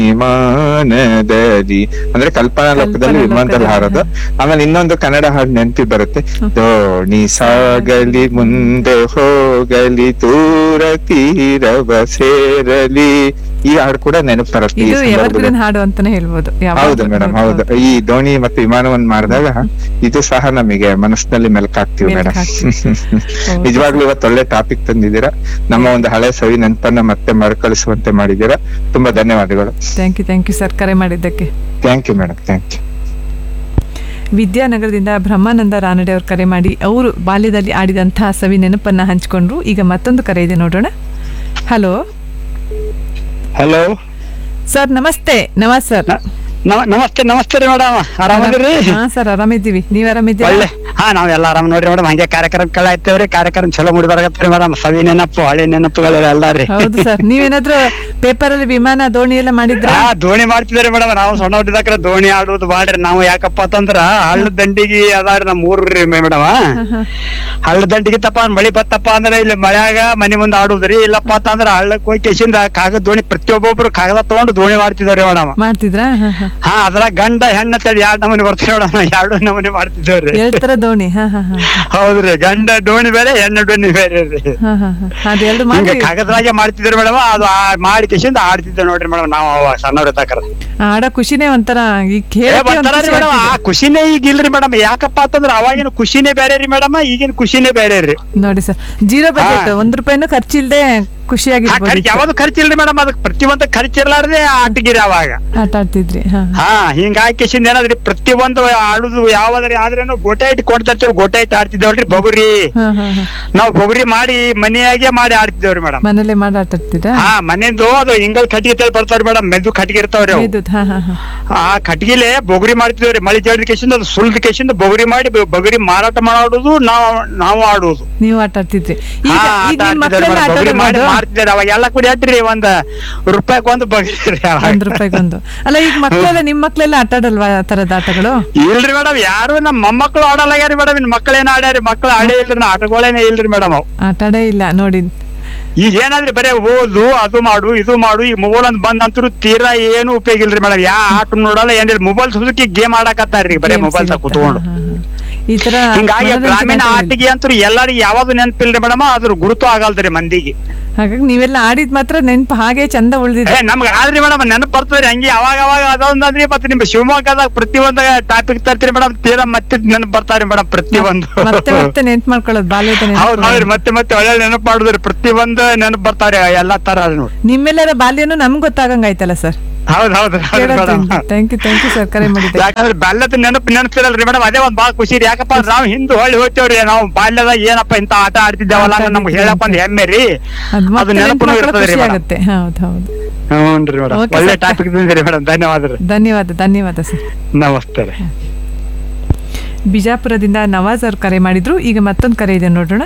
ವಿಮಾನದಲ್ಲಿ ಅಂದ್ರೆ ಕಲ್ಪನಾ ಲೋಕದಲ್ಲಿ ಕಲ್ಪನಾ ವಿಮಾನದಲ್ಲಿ ಲೋಕದಲ್ಲಿ, ಹಾರೋದು ಆಮೇಲೆ ಇನ್ನೊಂದು ಕನ್ನಡ ಹಾಡು ನೆನಪಿ ಬರುತ್ತೆ ದೋಣಿ ಸಾಗಲಿ ಮುಂದೆ ಹೋಗಲಿ ದೂರ ತೀರವ ಸೇರಲಿ ಈ ಹಾಡು ಕೂಡ ನೆನಪು ಬರುತ್ತೆ ಈ ಇದು ಸಂದರ್ಭದಲ್ಲಿ. ಎವರ್ಗ್ರೀನ್ ಹಾಡು ಅಂತಾನೆ ಹೇಳ್ಬೋದು ಯಾವಾಗ್ಲೂ ಹೌದು ಮೇಡಮ್ ಹೌದು ಈ ದೋಣಿ ಮತ್ತು ವಿಮಾನವನ್ನು ಮಾಡಿದಾಗ ಇದು ಸಹ ನಮಗೆ ಮನಸ್ಸಿನಲ್ಲಿ ಮೆಲ್ಕಾಗ್ತೀವಿ ಮೆಲ್ಕ್ ಮೇಡಮ್ ಹೌದು. ನಿಜವಾಗ್ಲೂ ಇವತ್ತು ಒಳ್ಳೆ ಟಾಪಿಕ್ ತಂದಿದ್ದೀರಾ ನಮ್ಮ ಒಂದು ಹಳೆ ಸವಿ ನೆನಪನ್ನ ಮತ್ತೆ ಮರುಕಳಿಸುವಂತೆ ಮಾಡಿದ್ದೀರಾ ತುಂಬಾ ಧನ್ಯವಾದಗಳು thank you thank you sir ಕರೆ ಮಾಡಿದ್ದಕ್ಕೆ thank you madam thank you ವಿದ್ಯಾನಗರದಿಂದ ಬ್ರಹ್ಮಾನಂದ ರಾನಡೆ ಅವರು ಕರೆ ಮಾಡಿ ಅವರು ಬಾಲ್ಯದಲ್ಲಿ ಆಡಿದಂತಹ ಸವಿ ನೆನಪನ್ನ ಹಂಚಿಕೊಂಡ್ರು ಈಗ ಮತ್ತೊಂದು ಕರೆ ಇದೆ ನೋಡೋಣ ಹಲೋ ಹಲೋ ಸರ್ ನಮಸ್ತೆ ನವಾಜ್ ಸರ್ ನಮಸ್ತೆ ನಮಸ್ತೆ ರೀ ಮೇಡಮ್ ಆರಾಮದಿರಿ ಹಾ ಸರ್ ಆರಾಮಿದ್ದೀವಿ ನೀವ್ ಆರಾಮಿದ್ದೀರಾ ಒಳ್ಳೆ ಹಾ ನಾವೆಲ್ಲ ಆರಾಮ್ ನೋಡ್ರಿ ಮೇಡಮ್ ಹಂಗೆ ಕಾರ್ಯಕ್ರಮ ಕಳೆ ಆಯ್ತೇವ್ರಿ ಕಾರ್ಯಕ್ರಮ ಚಲೋ ಮುಡಿ ಬರಕತ್ರಿ ಮೇಡಮ್ ಸವಿ ನೆನಪು ಹಳೆ ನೆನಪುಗಳೆಲ್ಲ ಎಲ್ಲ ರೀ ಹೌದು ಸರ್ ನೀವೇನಾದ್ರೂ ಪೇಪರ್ ಅಲ್ಲಿ ವಿಮಾನ ದೋಣಿ ಎಲ್ಲ ಮಾಡಿದ್ರ ಹಾ ದೋಣಿ ಮಾಡ್ತಿದ್ರಿ ಮೇಡಮ್ ನಾವು ಸಣ್ಣ ಹುಟ್ಟಿದಾಕ್ರ ದೋಣಿ ಆಡುದು ಮಾಡ್ರಿ ನಾವು ಯಾಕಪ್ಪ ಅಂತಂದ್ರ ಹಳ್ಳದ ದಂಡಿಗೆ ಅದಾರಿ ನಮ್ ಊರ್ರಿ ಮೇಡಮ್ ಹಳ್ಳದ ದಂಡಿಗೆ ತಪ್ಪ ಮಳಿ ಬತ್ತಪ್ಪ ಅಂದ್ರೆ ಇಲ್ಲಿ ಮಳ್ಯಾಗ ಮನೆ ಮುಂದೆ ಆಡುದ್ರಿ ಇಲ್ಲಪ್ಪ ಅಂತಂದ್ರ ಹಳ್ಳಕ್ ಹೋಗಿ ಕೆಸಿಂದ ಕಾಗದ ದೋಣಿ ಪ್ರತಿಯೊಬ್ಬೊಬ್ರು ಕಾಗದ ತಗೊಂಡು ದೋಣಿ ಮಾಡ್ತಿದ್ರಿ ಮೇಡಮ್ ಮಾಡ್ತಿದ್ರಾ ಹಾ, ಹಾ. ಹಾ ಅದ್ರ ಗಂಡ ಹೆಣ್ಣ ತಳಿ ಎರಡ್ ನಮೂನಿ ಬರ್ತೀವಿ ಮೇಡಮ್ ಎರಡು ನಮೂನಿ ಮಾಡ್ತಿದ್ದೇವ್ರಿ ಎರಡ್ ತರ ದೋಣಿ ಹಾ ಹಾ ಹಾ ಹೌದ್ರಿ ಗಂಡ ಡೋಣಿ ಬೇರೆ ಹೆಣ್ಣು ಡೋಣಿ ಬೇರೆ ರೀ ಹಾ ಹಾ ಹಾ ಅದೆರಡು ಹಿಂಗ ಮಾಡಿ ಕಾಗದರಾಗೆ ಮಾಡ್ತಿದ್ರು ಮೇಡಮ್ ಅದು ಆ- ಮಾಡಿ ಕಿಶಿಂದ ಆಡ್ತಿದ್ದೆ ನೋಡ್ರಿ ಮೇಡಮ್ ನಾವು ಅವಾಗ ಸಣ್ಣವ್ರ ತಕರ ಆಡ ಖುಷಿನೇ ಒಂಥರ ಈಗ ಕೇಳಕ್ಕೆ ಒಂದ್ ಖುಷಿ ಮೇಡಮ್ ಆ ಆಗ್ತಿದೆ. ಖುಷಿನೇ ಈಗ ಇಲ್ರಿ ಮೇಡಮ್ ಯಾಕಪ್ಪ ಅಂತಂದ್ರ ಅವಾಗಿನ ಖುಷಿನೇ ಬೇರೆ ರೀ ಮೇಡಮ್ ಈಗಿನ ಖುಷಿನೇ ಬೇರೆ ರೀ ನೋಡಿ ಸರ್ ಜೀರೋ ಬಜೆಟ್ ಹಾ. ಒಂದ್ ರೂಪಾಯಿನೂ ಖರ್ಚಿಲ್ದೆ ಆ ಖುಷಿಯಾಗಿರ್ಬೋದು ಖರ್ಚು ಯಾವ್ದು ಖರ್ಚಿಲ್ರಿ ಮೇಡಮ್ ಅದಕ್ಕೆ ಪ್ರತಿಯೊಂದು ಖರ್ಚಿರ್ಲಾರ್ದೆ ಆಟಗಿರಿ ಅವಾಗ ಆಟ ಆಡ್ತಿದ್ರಿ ಹಾ ಹಾ ಹಿಂಗಾಗಿ ಕಿಶಿಂದ ಏನಾದ್ರಿ ಪ್ರತಿಯೊಂದು ಆಡುದು ಯಾವ್ದಾರಿ ಆದ್ರೇನು ಗೋಟೆ ಇಟ್ಟು ಕೊಡ್ತಿರ್ತೇವೆ ಗೋಟೆ ಇಟ್ಟು ಆಡ್ತಿದ್ದೇವಲ್ರಿ ಬಗುರಿ ಹಾ ಹಾ ಹಾ ನಾವು ಬಗುರಿ ಮಾಡಿ ಮನೆಯಾಗೆ ಮಾಡಿ ಆಡ್ತಿದ್ದೇವ್ರಿ ಮೇಡಮ್ ಮನೇಲೆ ಮಾಡಿ ಆಟ ಆಡ್ತಿದ್ರಾ ಹಾ ಮನೆದು ಅದು ಹಿಂಗಲ್ ಕಟ್ಟಿಗೆ ತೇಳ್ ಬರ್ತಾವ್ರಿ ಮೇಡಮ್ ಮೆದು ಕಟ್ಟಿಗೆ ಇರ್ತಾವ್ರಿ ಅವು ವಿದ್ಯುತ್ ಹಾ ಹಾ ಹಾ ಆ ಕಟ್ಟಿಗೆಲೆ ಬೊಗರಿ ಮಾಡ್ತಿದ್ದೇವ್ರಿ ಮಳಿ ಜಡಿದ ಕೇಸಿಂದ ಅದು ಸುಲ್ದ ಕೇಸಿಂದ ಬೊಗರಿ ಮಾಡಿ ಬ- ಬೊಗರಿ ಮಾರಾಟ ಮಾಡೋದು ನಾವು ನಾವು ಆಡುದು ನೀವು ಆಟ ಆಡ್ತಿದ್ರಿ ಈಗ ಹಾ, ಈಗ ಆಟ ನಿಮ್ ಆಡ್ತಿದ್ದೇವ್ರಿ ಮಕ್ಕಳೆಲ್ಲ ಆಟ ಮೇಡಮ್. ಬೊಗರಿ ಮಾಡಿ ಆಡೋದು ಮಾಡ್ತಿದ್ದೇವೆ ಅವಾಗ ಎಲ್ಲ ಕೂಡಿ ಆಟ್ರಿ ಒಂದ್ ರೂಪಾಯಿಗೆ ಒಂದು ಬೊಗರಿ ರೀ ಅವಾಗ. ಒಂದ್ ರೂಪಾಯಿಗೊಂದು ಅಲ್ಲ ಈಗ ಮಕ್ಕಳೆಲ್ಲ ನಿಮ್ ಮಕ್ಕಳೆಲ್ಲ ಆಟ ಆಡಲ್ವಾ ಆ ತರದ ಆಟಗಳು ಇಲ್ರಿ ಮೇಡಮ್ ಯಾರು ನಮ್ಮ ಮೊಮ್ಮಕ್ಳು ಆಡಲ್ಲಾಗ್ಯಾರಿ ಮೇಡಮ್ ಇನ್ ಮಕ್ಕಳೇನ ಆಡ್ಯಾರಿ ಮಕ್ಳು ಆಡೇ ಇಲ್ರಿ ನಾ ಆಟಗಳೇನೇ ಇಲ್ರಿ ಮೇಡಮ್ ಅವು ಆಟ ಆಡೇ ಇಲ್ಲ ನೋಡಿ ಈಗ ಏನಾದ್ರಿ ಬರೇ ಓದು ಅದು ಮಾಡು ಇದು ಮಾಡು ಈ ಮೊಬೈಲ್ ಅಂತ ಬಂದ್ ಅಂತೂ ತೀರಾ ಏನು ಉಪಯೋಗ ಇಲ್ರಿ ಮೇಡಮ್ ಯಾ ಆಟ ನೋಡಲ್ಲ ಏನಿಲ್ಲ ಮೊಬೈಲ್ ಸುದಕ್ಕೆ ಗೇಮ್ ಆಡಕತ್ತಾರ್ರಿ ಬರೇ Games ಮೊಬೈಲ್ ಇರುತ್ತೆ. ಕುತ್ಕೊಂಡು ಹಾ, ಹಾ, ಹಾ. ಈ ತರ ಹಿಂಗಾಗಿ ಮನೋರಂಜನೆ ಗ್ರಾಮೀಣ ಆಟಗಳು. ಆಟಿಗೆ ಅಂತೂ ಎಲ್ಲರಿಗೂ ಯಾವ್ದು ನೆನಪಿಲ್ರಿ ಮೇಡಮ್ ಅದ್ರ ಗುರುತು ಆಗಲ್ದ್ರಿ ಮಂದಿಗೆ ಹಾಗಾಗಿ ನೀವೆಲ್ಲ ಆಡಿದ್ ಮಾತ್ರ ನೆನ್ಪು ಹಾಗೆ ಚಂದ ಉಳ್ದಿದೆ ಏ ನಮ್ಗೆ ಆದ್ರಿ ಮೇಡಮ್ ನೆನಪು ಬರ್ತದ್ರಿ ಹಂಗೆ ಅವಾಗ ಅವಾಗ ಅದೊಂದ್ರಿ ಮತ್ತೆ ನಿಮ್ ಶಿವಮೊಗ್ಗದಾಗ ಪ್ರತಿಯೊಂದು ಟಾಪಿಕ್ ತರ್ತೀರಿ ಮೇಡಮ್ ತೀರಾ ಮತ್ತೆ ನೆನಪು ಬರ್ತಾರಿ ಮೇಡಮ್ ಪ್ರತಿಯೊಂದು ಮತ್ತೆ ಮತ್ತೆ ನೆನ್ಪು ಮಾಡ್ಕೊಳ್ಳೋದು ಬಾಲ್ಯದ ಹೌದ್ ಹೌದ್ರಿ ನೆನ್ಪು ಮತ್ತೆ ಮತ್ತೆ ಒಳ್ಳೆ ನೆನಪು ಮಾಡುದ್ರಿ ಪ್ರತಿಯೊಂದು ನೆನಪು ಬರ್ತಾರಿ ಎಲ್ಲಾ ತರ ನೋಡಿ ನಿಮ್ಮೆಲ್ಲರ ಬಾಲ್ಯನೂ ನಮ್ಗೆ ಗೊತ್ತಾಗಂಗಾಯ್ತಲ್ಲ ಸರ್ ಹೌದ್ ಹೌದ್ madam thank you thank you sir ಕರೆ ಮಾಡಿದ್ದೆ ಯಾಕಂದ್ರೆ ಬಾಲ್ಯದ ನೆನಪು ನೆನಪಿರಲ್ರಿ ಮೇಡಮ್ ಅದೇ ಒಂದ್ ಬಾಳ ಖುಷಿ ರೀ ಯಾಕಪ್ಪ ಅಂದ್ರೆ ನಾವು ಹಿಂದ್ ಹೊಳ್ಳಿ ಹೋಗ್ತೇವ್ರಿ ನಾವು ಬಾಲ್ಯದಾಗ ಏನಪ್ಪ ಇಂತ ಆಟ ಆಡ್ತಿದ್ದೇವಲ್ಲ ಅನ್ನೋದ್ ನಮ್ಗೆ ಹೇಳಪ್ಪ ಒಂದ್ ಹೆಮ್ಮೆ ರೀ ಅದ್ ಅದು ಮತ್ತೆ ನೆನ್ಪು ನೆನಪು ಮಾಡ್ಕೊಳ್ಳೋ ಇರ್ತದ್ರಿ ಖುಷಿ ಮೇಡಮ್ ಆಗುತ್ತೆ ಹೌದು ಹೌದು ಹ್ಞೂನ್ರಿ ಮೇಡಮ್ Okay, ಒಳ್ಳೆ sir. ಟಾಪಿಕ್ ರೀ ಮೇಡಮ್ ಧನ್ಯವಾದ ರೀ ಧನ್ಯವಾದ ಧನ್ಯವಾದ ಸರ್ ನಮಸ್ತೆ ರೀ ಬಿಜಾಪುರದಿಂದ ನವಾಜ್ ಅವ್ರು ಕರೆ ಮಾಡಿದ್ರು ಈಗ ಮತ್ತೊಂದು ಕರೆ ಇದೆ ನೋಡೋಣ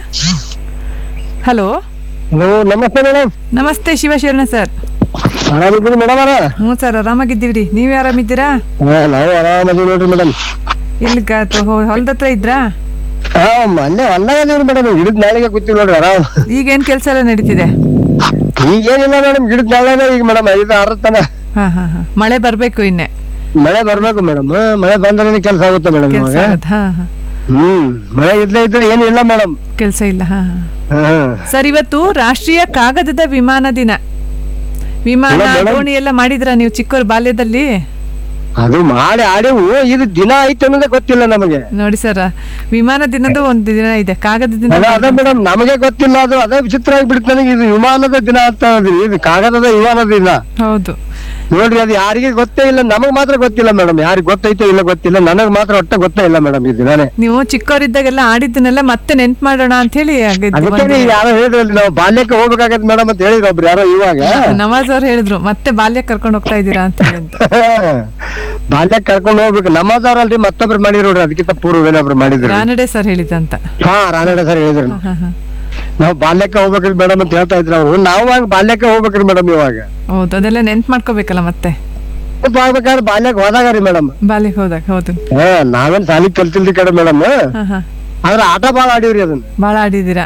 ಹಲೋ ಹಲೋ ನಮಸ್ತೆ ಮೇಡಮ್ ನಮಸ್ತೆ ಶಿವಶರಣ ಸರ್ ಆರಾಮಿದ್ದೀರಿ ಮೇಡಮ್ ಅರ ಹ್ಞೂ ಸರ್ ಆರಾಮಾಗಿದ್ದೀವ್ರಿ ನೀವ್ ಆರಾಮಿದ್ದೀರಾ ನಾವು ಆರಾಮದೀವಿ ನೋಡ್ರಿ ಮೇಡಮ್ ಇಲ್ಲಿ ಹೊಲದ ಹತ್ರ ಇದ್ರಾ ಹಾ ಮೊನ್ನೆ ಹೊಲ್ದಾಗ ಅದೀವ್ರಿ ಮೇಡಮ್ ಗಿಡದ ನಾಳೆಗೆ ಕೂತೀವಿ ನೋಡ್ರಿ ಆರಾಮ್ ಈಗೇನ್ ಕೆಲಸ ಎಲ್ಲ ನಡೀತಿದೆ ಈಗೇನಿಲ್ಲ ಮೇಡಮ್ ಗಿಡದ ನಾಳೆನೇ ಈಗ ಮೇಡಮ್ ಐದು ಆರು ತನ ಹಾ ಹಾ ಹಾ ಮಳೆ ಬರ್ಬೇಕು ಇನ್ನೆ ಮಳೆ ಬರ್ಬೇಕು ಮೇಡಮ್ ಮಳೆ ಬಂದ್ರೆ ಕೆಲಸ ಆಗುತ್ತೆ ಮೇಡಮ್ ಕೆಲಸ ಇವಾಗ ಹಾ ಹಾ ಹ್ಮ್ ಮಳೆ ಇದ್ಲೇ ಇದ್ರೆ ಏನು ಇಲ್ಲ ಮೇಡಮ್ ಕೆಲಸ ಇಲ್ಲ ಹಾ ಹಾ ಹಾ ಸರ್ ಇವತ್ತು ರಾಷ್ಟ್ರೀಯ ಕಾಗದದ ವಿಮಾನ ದಿನ ವಿಮಾನ ಇಲ್ಲ madam. ದೋಣಿ ಎಲ್ಲ ಮಾಡಿದ್ರ ನೀವು ಚಿಕ್ಕವ್ರ ಬಾಲ್ಯದಲ್ಲಿ ಅದು ಮಾಡಿ ಆಡಿವು ಇದು ದಿನ ಐತೆ ಅನ್ನೋದೇ ಗೊತ್ತಿಲ್ಲ ನಮಗೆ ನೋಡಿ ಸರ್ ವಿಮಾನ ದಿನದ ಒಂದು ದಿನ ಇದೆ ಕಾಗದ ದಿನ ಅದ ಅದ ಮೇಡಮ್ ನಮಗೆ ಗೊತ್ತಿಲ್ಲ ಅದು ಅದೇ ವಿಚಿತ್ರ ಆಗ್ಬಿಡುತ್ತೆ ನನಗೆ ಇದು ವಿಮಾನದ ದಿನ ಅಂತ ಹೇಳಿದ್ರಿ. ಇದು ಕಾಗದದ ವಿಮಾನದ ದಿನ ಹೌದು ನೋಡ್ರಿ ಅದು ಯಾರಿಗೆ ಗೊತ್ತೇ ಇಲ್ಲ ನಮಗ್ ಮಾತ್ರ ಗೊತ್ತಿಲ್ಲ ಮೇಡಮ್ ಯಾರಿಗೆ ಗೊತ್ತೈತೋ ಇಲ್ಲ ಗೊತ್ತಿಲ್ಲ ನನಗ್ ಮಾತ್ರ ಒಟ್ಟ ಗೊತ್ತೇ ಇಲ್ಲ ಮೇಡಮ್ ಈ ದಿನಾನೇ ನೀವು ಚಿಕ್ಕವರಿದ್ದಾಗೆಲ್ಲ ಆಡಿದ್ದನ್ನೆಲ್ಲ ಮತ್ತೆ ನೆನ್ಪು ಮಾಡೋಣ ಅಂತ ಹೇಳಿ ಆಗಿದ್ದು ಅದಕ್ಕೆ ಒಂದು- ಯಾರೋ ಹೇಳಿದ್ರಲ್ಲ ನಾವು ಬಾಲ್ಯಕ್ಕೆ ಹೋಗ್ಬೇಕಾಗತ್ತೆ ಮೇಡಮ್ ಅಂತ ಹೇಳಿದ್ರು ಒಬ್ರು ಯಾರೋ ಇವಾಗ ನವಾಜ್ ಅವ್ರು ಹೇಳಿದ್ರು ಮತ್ತೆ ಬಾಲ್ಯ ಕರ್ಕೊಂಡು ಹೋಗ್ತಾ ಇದ್ದೀರಾ ಅಂತ ಹೇಳಿ ಅಂತ. ಬಾಲ್ಯಕ್ಕೆ ಕರ್ಕೊಂಡು ಹೋಗ್ಬೇಕು ನಮ್ಮದವ್ರಲ್ರಿ ಮತ್ತೊಬ್ರು ಮಾಡಿದ್ರು ನೋಡ್ರಿ ಅದಕ್ಕಿಂತ ಪೂರ್ವೇನೊಬ್ರು ಮಾಡಿದ್ರು ರಾನಡೆ ಸರ್ ಹೇಳಿದಂತ ಹಾ ರಾನಡ ಸರ್ ಹೇಳಿದ್ರು ಹಾ ಹಾ ನಾವು ಬಾಲ್ಯಕ್ಕೆ ಹೋಗ್ಬೇಕ್ರಿ ಮೇಡಮ್ ಅಂತ ಹೇಳ್ತಾ ಇದ್ರು ಅವ್ರು ನಾವು ಹಂಗ ಬಾಲ್ಯಕ್ಕೆ ಹೋಗ್ಬೇಕ್ರಿ ಮೇಡಮ್ ಇವಾಗ ಹೌದು ಅದೆಲ್ಲ ನೆನ್ಪು ಮಾಡ್ಕೋಬೇಕಲ್ಲ ಮತ್ತೆ ಸ್ವಲ್ಪ ಆಗ್ಬೇಕಾದ್ರೆ ಬಾಲ್ಯಕ್ಕೆ ಹೋದಾಗ ರೀ ಮೇಡಮ್ ಬಾಲ್ಯಕ್ಕೆ ಹೋದಾಗ ಹೌದು ಹಾ ನಾವೇನ್ ಸಾಲಿ ಕಲ್ತಿಲ್ರಿ ಕಡೆ ಮೇಡಮ್ ಹಾ ಹಾ ಆದ್ರೆ ಆಟ ಬಾಳ ಆಡಿವ್ರಿ ಅದನ್ನ ಭಾಳ ಆಡಿದ್ದೀರಾ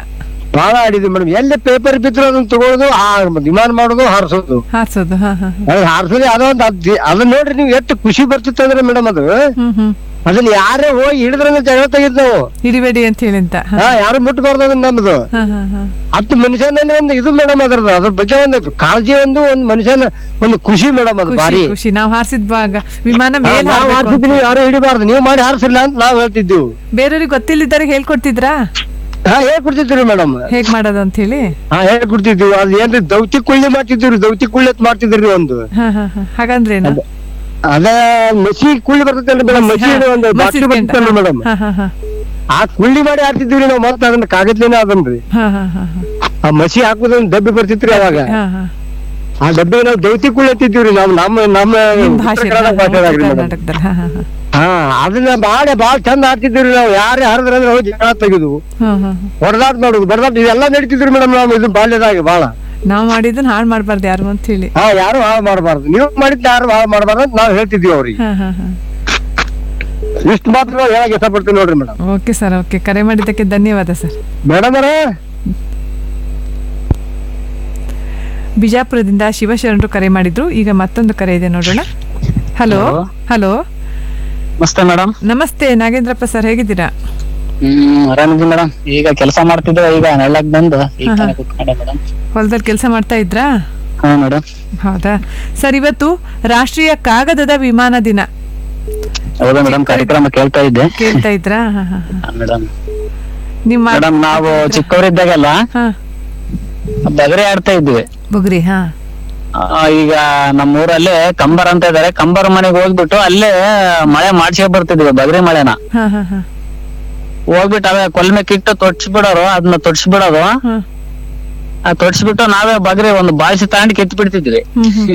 ಬಹಳ ಆಡಿದ್ವಿ ಮೇಡಮ್ ಎಲ್ಲಿ ಪೇಪರ್ ಬಿದ್ರು ಅದನ್ನ ತಗೊಳ್ಳೋದು ಆ ವಿಮಾನ ಮಾಡೋದು ಹಾರಿಸೋದು ಹಾರ್ಸೋದು ಹಾ ಹಾ ಹಾ. ಅದು ಹಾರಿಸೋದು ಅದೋ ಒಂದು ಅದ್- ಅದನ್ನ ನೋಡ್ರಿ ನೀವು ಎಷ್ಟು ಖುಷಿ ಬರ್ತಿತ್ತು ಅಂದ್ರೆ ಮೇಡಮ್ ಅದು ಹ್ಮ್ ಹ್ಮ್ ಅದನ್ನ ಯಾರೇ ಹೋಗಿ ಹಿಡಿದ್ರೆ ಜಗಳ ತೆಗಿದ್ ನಾವು ಹಿಡಿಬೇಡಿ ಅಂತ ಹೇಳಿ ಅಂತ ಹಾ ಹಾ ಯಾರು ಮುಟ್ಬಾರ್ದು ಅದನ್ನ ನಮ್ದು ಹಾ ಹಾ ಹಾ ಹತ್ತು ಮನುಷ್ಯನಲ್ಲಿ ಒಂದು ಇದು ಮೇಡಮ್ ಅದ್ರದ್ದು ಅದ್ರ ಬಗ್ಗೆ ಒಂದು ಕಾಳಜಿ ಒಂದು ಒಂದ್ ಮನುಷ್ಯನ ಒಂದು ಖುಷಿ ಮೇಡಮ್ ಅದು ಖುಷಿ ಭಾರಿ ಖುಷಿ ನಾವು ಹಾರಿಸಿದ ಭಾಗ ವಿಮಾನ ಹಾ, ಮೇಲ್ ನಾವ್ ಹಾರ್ಬೇಕು ಹಾರಿಸಿದ್ವಿ ಯಾರು ಹಿಡಿಬಾರ್ದು ನೀವು ಮಾಡಿ ಹಾರಿಸಿಲ್ಲ ಅಂತ ನಾವ್ ಹೇಳ್ತಿದ್ದೀವಿ ಬೇರೆಯವ್ರಿಗೆ ಗೊತ್ತಿಲ್ಲದಿದ್ದವ್ರಿಗೆ ಹೇಳ್ಕೊಡ್ತಿದ್ರಾ ಹಾ ಹೇಳ್ಕೊಡ್ತಿದ್ವಿ ಮೇಡಮ್ ಹೇಗ್ ಮಾಡೋದು ಅಂತ ಹೇಳಿ ಹಾ ಹೇಳ್ಕೊಡ್ತಿದ್ವಿ ಅದು ಏನ್ರಿ ದೌತಿ ಕುಳ್ಳಿ ಮಾಡ್ತಿದ್ವಿ ದೌತಿ ಕುಳ್ಳಿ ಅಂತ ಮಾಡ್ತಿದ್ರಿ ಒಂದು ಹಾ ಹಾ ಹಾ ಹಾಗಂದ್ರೆ ಏನು ಅದ ಮಸಿ ಕುಳ್ಳಿ ಬರ್ತೈತಲ್ರಿ ಮೇಡಮ್ ಮಸಿ ಒಂದು ಬಾಟ್ಲಿ ಬರ್ತೈತಲ್ರಿ ಮೇಡಮ್ ಹಾ ಹಾ ಹಾ ಆ ಕುಳ್ಳಿ ಮಾಡಿ ಹಾಕ್ತಿದ್ವಿ ನಾವು ಮತ್ತೆ ಅದನ್ನ ಕಾಗದ್ಲೇನೆ ಅದನ್ರಿ ಹಾ ಹಾ ಹಾ ಹಾ ಆ ಮಸಿ ಹಾಕುದೊಂದು ಡಬ್ಬಿ ಬರ್ತಿತ್ರಿ ಅವಾಗ ಹಾ ಹಾ ಆ ಡಬ್ಬಿ ನಾವು ದೌತಿ ಕುಳ್ಳಿ ಅಂತಿದ್ವಿ ನಾವು ನಮ್ಮ ನಮ್ಮ ನಿಮ್ ಉತ್ತರ ಭಾಷೆ ಕನ್ನಡ ಭಾಷೆದಾಗ್ರಿ ಮೇಡಮ್ ಕರ್ನಾಟಕದಲ್ಲಿ ಹಾ ಹಾ ಹಾ ಹಾ ಅದನ್ನ ಬಾಳೆ ಬಾಳ ಚಂದ ಆಡ್ತಿದ್ವಿ ನಾವು ಯಾರೇ ಹರಿದ್ರ ಅಂದ್ರೆ ಹೋಗಿ ಜಗಳ ತೆಗೆದು ಹಾ ಹಾ ಹೊಡೆದಾಟ ಮಾಡುದು ಬಡದಾಟ ಇದೆಲ್ಲ ನಡೀತಿದ್ರಿ ಮೇಡಮ್ ನಾವು ಇದು ಬಾಲ್ಯದಾಗ ಬಾಳ ನಾವ್ ಮಾಡಿದ್ದನ್ನ ಹಾಳು ಮಾಡ್ಬಾರ್ದು ಯಾರು ಅಂತ ಹೇಳಿ ಹಾ ಯಾರು ಹಾಳು ಮಾಡಬಾರ್ದು ನೀವು ಮಾಡಿದ್ ಯಾರು ಹಾಳು ಮಾಡಬಾರ್ದು ಅಂತ ನಾವು ಹೇಳ್ತಿದ್ವಿ ಅವ್ರಿಗೆ ಹಾ ಹಾ ಹಾ ಇಷ್ಟು ಮಾತ್ರ ಹೇಳಕ್ ಇಷ್ಟಪಡ್ತೀನಿ ನೋಡ್ರಿ ಮೇಡಮ್ ಓಕೆ ಸರ್ ಓಕೆ ಕರೆ ಮಾಡಿದ್ದಕ್ಕೆ ಧನ್ಯವಾದ ಸರ್ ಮೇಡಮ್ ಅವರೇ ಬಿಜಾಪುರದಿಂದ ಶಿವಶರಣರು ಕರೆ ಮಾಡಿದ್ರು ಈಗ ಮತ್ತೊಂದು ಕರೆ ಇದೆ ನೋಡೋಣ ಹಲೋ ಹಲೋ ಮಸ್ತೆ ಮೇಡಮ್ ನಮಸ್ತೆ ನಾಗೇಂದ್ರಪ್ಪ ಸರ್ ಹೇಗಿದ್ದೀರಾ ಹ್ಮ್ ಆರಾಮಿದ್ವಿ ಮೇಡಮ್ ಈಗ ಕೆಲಸ ಮಾಡ್ತಿದ್ದೆ ಈಗ ನೆಲಕ್ ಬಂದು ಈಗ ಹಾ, ಹಾ. ತಾನೇ ಕೂತ್ಕೊಂಡೆ ಮೇಡಮ್ ಹೊಲದಲ್ಲಿ ಕೆಲಸ ಮಾಡ್ತಾ ಇದ್ರಾ ಹಾ ಮೇಡಮ್ ಹೌದಾ ಸರ್ ಇವತ್ತು ರಾಷ್ಟ್ರೀಯ ಕಾಗದದ ವಿಮಾನ ದಿನ ಹೌದಾ ಮೇಡಮ್ ಕಾರ್ಯಕ್ರಮ ಕೇಳ್ತಾ ಇದ್ದೆ ಕೇಳ್ತಾ ಇದ್ರಾ ಹಾ, ಹಾ, ಹಾ. ಮೇಡಮ್ ನಿಮ್ಮ ಮೇಡಮ್ ನಾವು ಚಿಕ್ಕವರಿದ್ದಾಗೆಲ್ಲ ಹಾ ಬಗರೆ ಆಡ್ತಾ ಇದ್ವಿ ಬುಗ್ರಿ ಹಾ ಆ, ಈಗ ನಮ್ಮ ಊರಲ್ಲಿ ಕಂಬರ್ ಅಂತ ಇದಾರೆ ಕಂಬರ್ ಮನೆಗೆ ಹೋಗ್ಬಿಟ್ಟು ಅಲ್ಲೇ ಮಳೆ ಮಾಡ್ಸ್ಕೊಂಡ್ ಬರ್ತಿದ್ವಿ ಬಗರಿ ಮಳೆನ ಹಾ ಹಾ ಹಾ ಹೋಗ್ಬಿಟ್ಟು ಅವೇ ಕೊಲ್ಮೆ ಕಿಟ್ಟು ತೊಡ್ಸ್ಬಿಡೋರು ಅದನ್ನ ತೊಡ್ಸ್ಬಿಡೋದು ಹಾ ಆ ತೊಡ್ಸ್ಬಿಟ್ಟು ನಾವೇ ಬಗರಿ ಒಂದು ಬಾಳಿಸಿ ತಗೊಂಡು ಕೆತ್ತಿ ಬಿಡ್ತಿದ್ವಿ ಹ್ಮ್ ಹ್ಮ್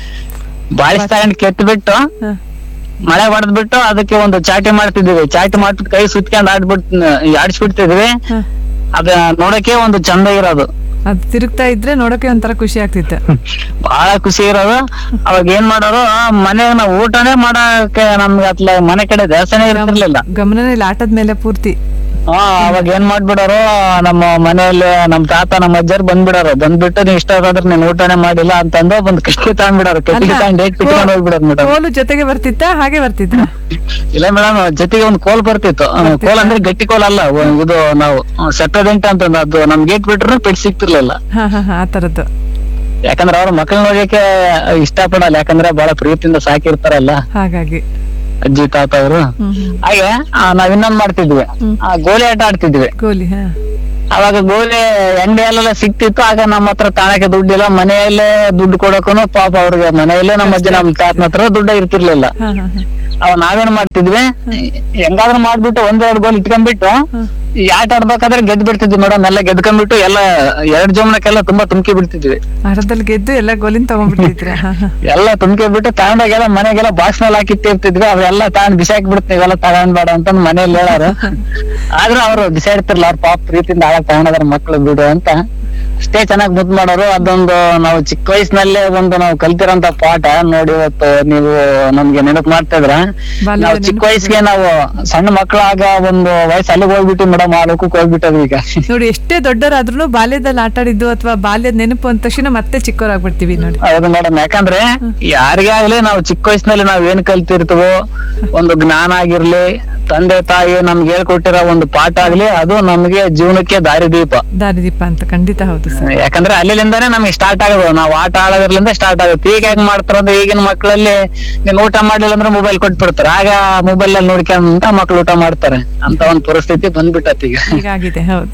ಬಾಳಿಸಿ ತಗೊಂಡು ಕೆತ್ತಿ ಬಿಟ್ಟು ಹಾ. ಮಳೆ ಹೊಡೆದ್ಬಿಟ್ಟು ಅದಕ್ಕೆ ಒಂದು ಚಾಟಿ ಮಾಡ್ತಿದ್ವಿ ಚಾಟಿ ಮಾಡ್ಬಿಟ್ಟು ಕೈ ಸುತ್ಕೊಂಡ್ ಆಡ್ಬಿಟ್ ಆಡಿಸ್ಬಿಡ್ತಿದ್ವಿ ಹಾ. ಅದ ನೋಡಕ್ಕೆ ಒಂದು ಚಂದ ಇರೋದು ಅದು ತಿರುಗ್ತಾ ಇದ್ರೆ ನೋಡಕ್ಕೆ ಒಂಥರ ಖುಷಿ ಆಗ್ತಿತ್ತು ಬಹಳ ಖುಷಿ ಇರೋದು ಅವಾಗ ಏನ್ ಮಾಡೋರು ಮನೆ ನಾವು ಊಟನೇ ಮಾಡಕ್ಕೆ ನಮ್ಗೆ ಅತ್ಲ ಮನೆ ಕಡೆ ದೇವಸ್ಥಾನ ಇರ್ತಿರ್ಲಿಲ್ಲ ಗಮನನೇ ಇಲ್ಲ ಆಟದ ಮೇಲೆ ಪೂರ್ತಿ ಹಾ ಅವಾಗ ಏನ್ ಮಾಡ್ಬಿಡೋರು ನಮ್ಮ ಮನೆಯಲ್ಲಿ ನಮ್ ತಾತ ನಮ್ಮ ಅಜ್ಜರ್ ಬಂದ್ಬಿಡೋರು ಬಂದ್ಬಿಟ್ಟು ನೀವ್ ಇಷ್ಟ ಆದ್ರೆ ನೀನ್ ಊಟನೇ ಮಾಡಿಲ್ಲ ಅಂತಂದು ಒಂದ್ ಕಟ್ಟಿ ತಗೊಂಡ್ಬಿಡೋರು ಕಟ್ಟಿ ಅಲ್ಲ, ತಗೊಂಡ್ ಡೇಟ್ ಕಿಟ್ಕೊಂಡ್ ಹೋಗ್ಬಿಡೋರು ಮೇಡಮ್ ಕೋಲು ಜೊತೆಗೆ ಬರ್ತಿತ್ತ ಹಾಗೆ ಬರ್ತಿದ್ರ ಇಲ್ಲ ಮೇಡಮ್ ಜೊತೆಗೆ ಒಂದ್ ಕೋಲ್ ಬರ್ತಿತ್ತು ಆ, ಕೋಲ್ ಅಂದ್ರೆ ಗಟ್ಟಿ ಕೋಲ್ ಅಲ್ಲ ಒಂದ್ ಇದು ನಾವು ಸೆಟ್ಟದೆಂಟ ಅಂತಂದು ಅದು ನಮ್ ಗೇಟ್ ಬಿಟ್ರು ಪೆಟ್ ಸಿಕ್ತಿರ್ಲಿಲ್ಲ ಹಾ ಹಾ ಹಾ ಆ ತರದ್ದು ಯಾಕಂದ್ರೆ ಅವ್ರ ಮಕ್ಕಳ ನೋಡಕ್ಕೆ ಇಷ್ಟ ಪಡಲ್ಲ ಯಾಕಂದ್ರೆ ಬಹಳ ಪ್ರೀತಿಯಿಂದ ಸಾಕಿರ್ತಾರಲ್ಲ ಹಾಗಾಗಿ ಅಜ್ಜಿ ತಾತ ಅವರು ಹ್ಮ್ ಹ್ಮ್ ಹಾಗೆ ಆ, ನಾವ್ ಇನ್ನೊಂದ್ ಮಾಡ್ತಿದ್ವಿ ಆ ಗೋಲಿ ಆಟ ಆಡ್ತಿದ್ವಿ ಗೋಲಿ ಹಾ ಅವಾಗ ಗೋಲಿ ಎಂಡೆ ಅಲ್ಲೆಲ್ಲ ಸಿಕ್ತಿತ್ತು ಆಗ ನಮ್ಮ ಹತ್ರ ತಾಣಕ್ಕೆ ದುಡ್ಡಿಲ್ಲ ಮನೆಯಲ್ಲೇ ದುಡ್ಡು ಕೊಡೋಕನು ಪಾಪ ಅವ್ರಿಗೆ ಮನೆಯಲ್ಲೇ ನಮ್ಮ ಅಜ್ಜಿ ನಮ್ಮ ತಾತನ ಹತ್ರ ದುಡ್ಡು ಇರ್ತಿರ್ಲಿಲ್ಲ ಹಾ ಹಾ ಹಾ ಅವ್ ನಾವೇನ್ ಮಾಡ್ತಿದ್ವಿ ಹೆಂಗಾದ್ರೂ ಮಾಡ್ಬಿಟ್ಟು ಒಂದೆರಡು ಗೋಲ್ ಇಟ್ಕೊಂಡ್ಬಿಟ್ಟು ಈ ಆಟ ಆಡ್ಬೇಕಾದ್ರೆ ಗೆದ್ದು ಬಿಡ್ತಿದ್ವಿ ಮೇಡಮ್ ಎಲ್ಲ ಗೆದ್ಕೊಂಡ್ಬಿಟ್ಟು ಎಲ್ಲ ಎರಡ್ ಜಮನಕ್ಕೆಲ್ಲ ತುಂಬಾ ತುಂಬ್ಕಿ ಬಿಡ್ತಿದ್ವಿ ಆಟದಲ್ಲಿ ಗೆದ್ದು ಎಲ್ಲ ಗೋಲಿನ ತಗೊಂಡ್ಬಿಟ್ಟಿದ್ರ ಹಾ ಹಾ ಎಲ್ಲ ತುಂಬ್ಕಿ ಬಿಟ್ಟು ತಗೊಂಡಾಗೆಲ್ಲ ಮನೆಗೆಲ್ಲ ಬಾಕ್ಸ್ ನಲ್ಲಿ ಹಾಕಿಟ್ಟಿರ್ತಿದ್ವಿ ಅವೆಲ್ಲ ತಗೊಂಡ್ ಬಿಸಾಕಿ ಬಿಡ್ತೀವಿ ಇವೆಲ್ಲ ತಗೊಂಡ್ ಬೇಡ ಅಂತ ಮನೇಲಿ ಹೇಳಾರು ಆದ್ರೂ ಅವ್ರು ಬಿಸಾಡ್ತಿರ್ಲ ಅವ್ರ ಪಾಪ ಪ್ರೀತಿಯಿಂದ ಆಳಕ್ ತಗೊಂಡದ್ರ ಮಕ್ಳು ಬಿಡು ಅಂತ ಅಷ್ಟೇ ಚೆನ್ನಾಗಿ ಮುದ್ದು ಮಾಡೋರು ಅದೊಂದು ನಾವು ಚಿಕ್ಕ ವಯಸ್ಸಿನಲ್ಲೇ ಒಂದು ನಾವು ಕಲ್ತಿರೋಂತ ಪಾಠ ನೋಡಿ ಇವತ್ತು ನೀವು ನಮ್ಗೆ ನೆನಪು ಮಾಡ್ತಾ ಇದ್ರ ಬಾಲ್ಯದ ನಾವು ಚಿಕ್ಕ ನೆನಪು. ವಯಸ್ಸಿಗೆ ನಾವು ಸಣ್ಣ ಮಕ್ಕಳಾಗ ಒಂದು ವಯಸ್ಸು ಅಲ್ಲಿಗೆ ಹೋಗ್ಬಿಟ್ಟು ಮೇಡಮ್ ಆ ಲೋಕಕ್ಕೆ ಹೋಗ್ಬಿಟ್ಟದ್ವಿ ಈಗ ನೋಡಿ ಎಷ್ಟೇ ದೊಡ್ಡವರಾದ್ರೂ ಬಾಲ್ಯದಲ್ಲಿ ಆಟ ಆಡಿದ್ದು ಅಥವಾ ಬಾಲ್ಯದ ನೆನಪು ಅಂದ ತಕ್ಷಣ ಮತ್ತೆ ಚಿಕ್ಕವರಾಗ್ಬಿಡ್ತೀವಿ ನೋಡಿ ಹೌದು ಮೇಡಮ್ ಯಾಕಂದ್ರೆ ಯಾರಿಗೇ ಆಗ್ಲಿ ನಾವು ಚಿಕ್ಕ ವಯಸ್ಸಿನಲ್ಲಿ ನಾವ್ ಏನ್ ಕಲ್ತಿರ್ತೀವೋ ಒಂದು ಜ್ಞಾನ ಆಗಿರ್ಲಿ ತಂದೆ ತಾಯಿ ನಮ್ಗೆ ಹೇಳ್ಕೊಟ್ಟಿರೋ ಒಂದು ಪಾಠ ಆಗ್ಲಿ ಅದು ನಮ್ಗೆ ಜೀವನಕ್ಕೆ ದಾರಿದೀಪ ದಾರಿದೀಪ ಅಂತ ಖಂಡಿತ ಹೌದು ಸರ್ ಯಾಕಂದ್ರೆ ಅಲ್ಲಿಂದಾನೇ ನಮ್ಗೆ ಸ್ಟಾರ್ಟ್ ಆಗೋದು ನಾವು ಆಟ ಆಡೋದ್ರಲ್ಲಿಂದ ಸ್ಟಾರ್ಟ್ ಆಗುತ್ತೆ ಈಗ ಹೆಂಗ್ ಮಾಡ್ತಾರ ಅಂದ್ರೆ ಈಗಿನ ಮಕ್ಕಳಲ್ಲಿ ನೀನ್ ಊಟ ಮಾಡ್ಲಿಲ್ಲ ಅಂದ್ರೆ ಮೊಬೈಲ್ ಕೊಟ್ಬಿಡ್ತಾರೆ ಆಗ ಮೊಬೈಲ್ ಅಲ್ಲಿ ನೋಡ್ಕೊಂತ ಮಕ್ಳು ಊಟ ಮಾಡ್ತಾರೆ ಅಂತ ಒಂದ್ ಪರಿಸ್ಥಿತಿ ಬಂದ್ಬಿಟ್ಟತ್ ಈಗ ಹೀಗಾಗಿದೆ ಹೌದು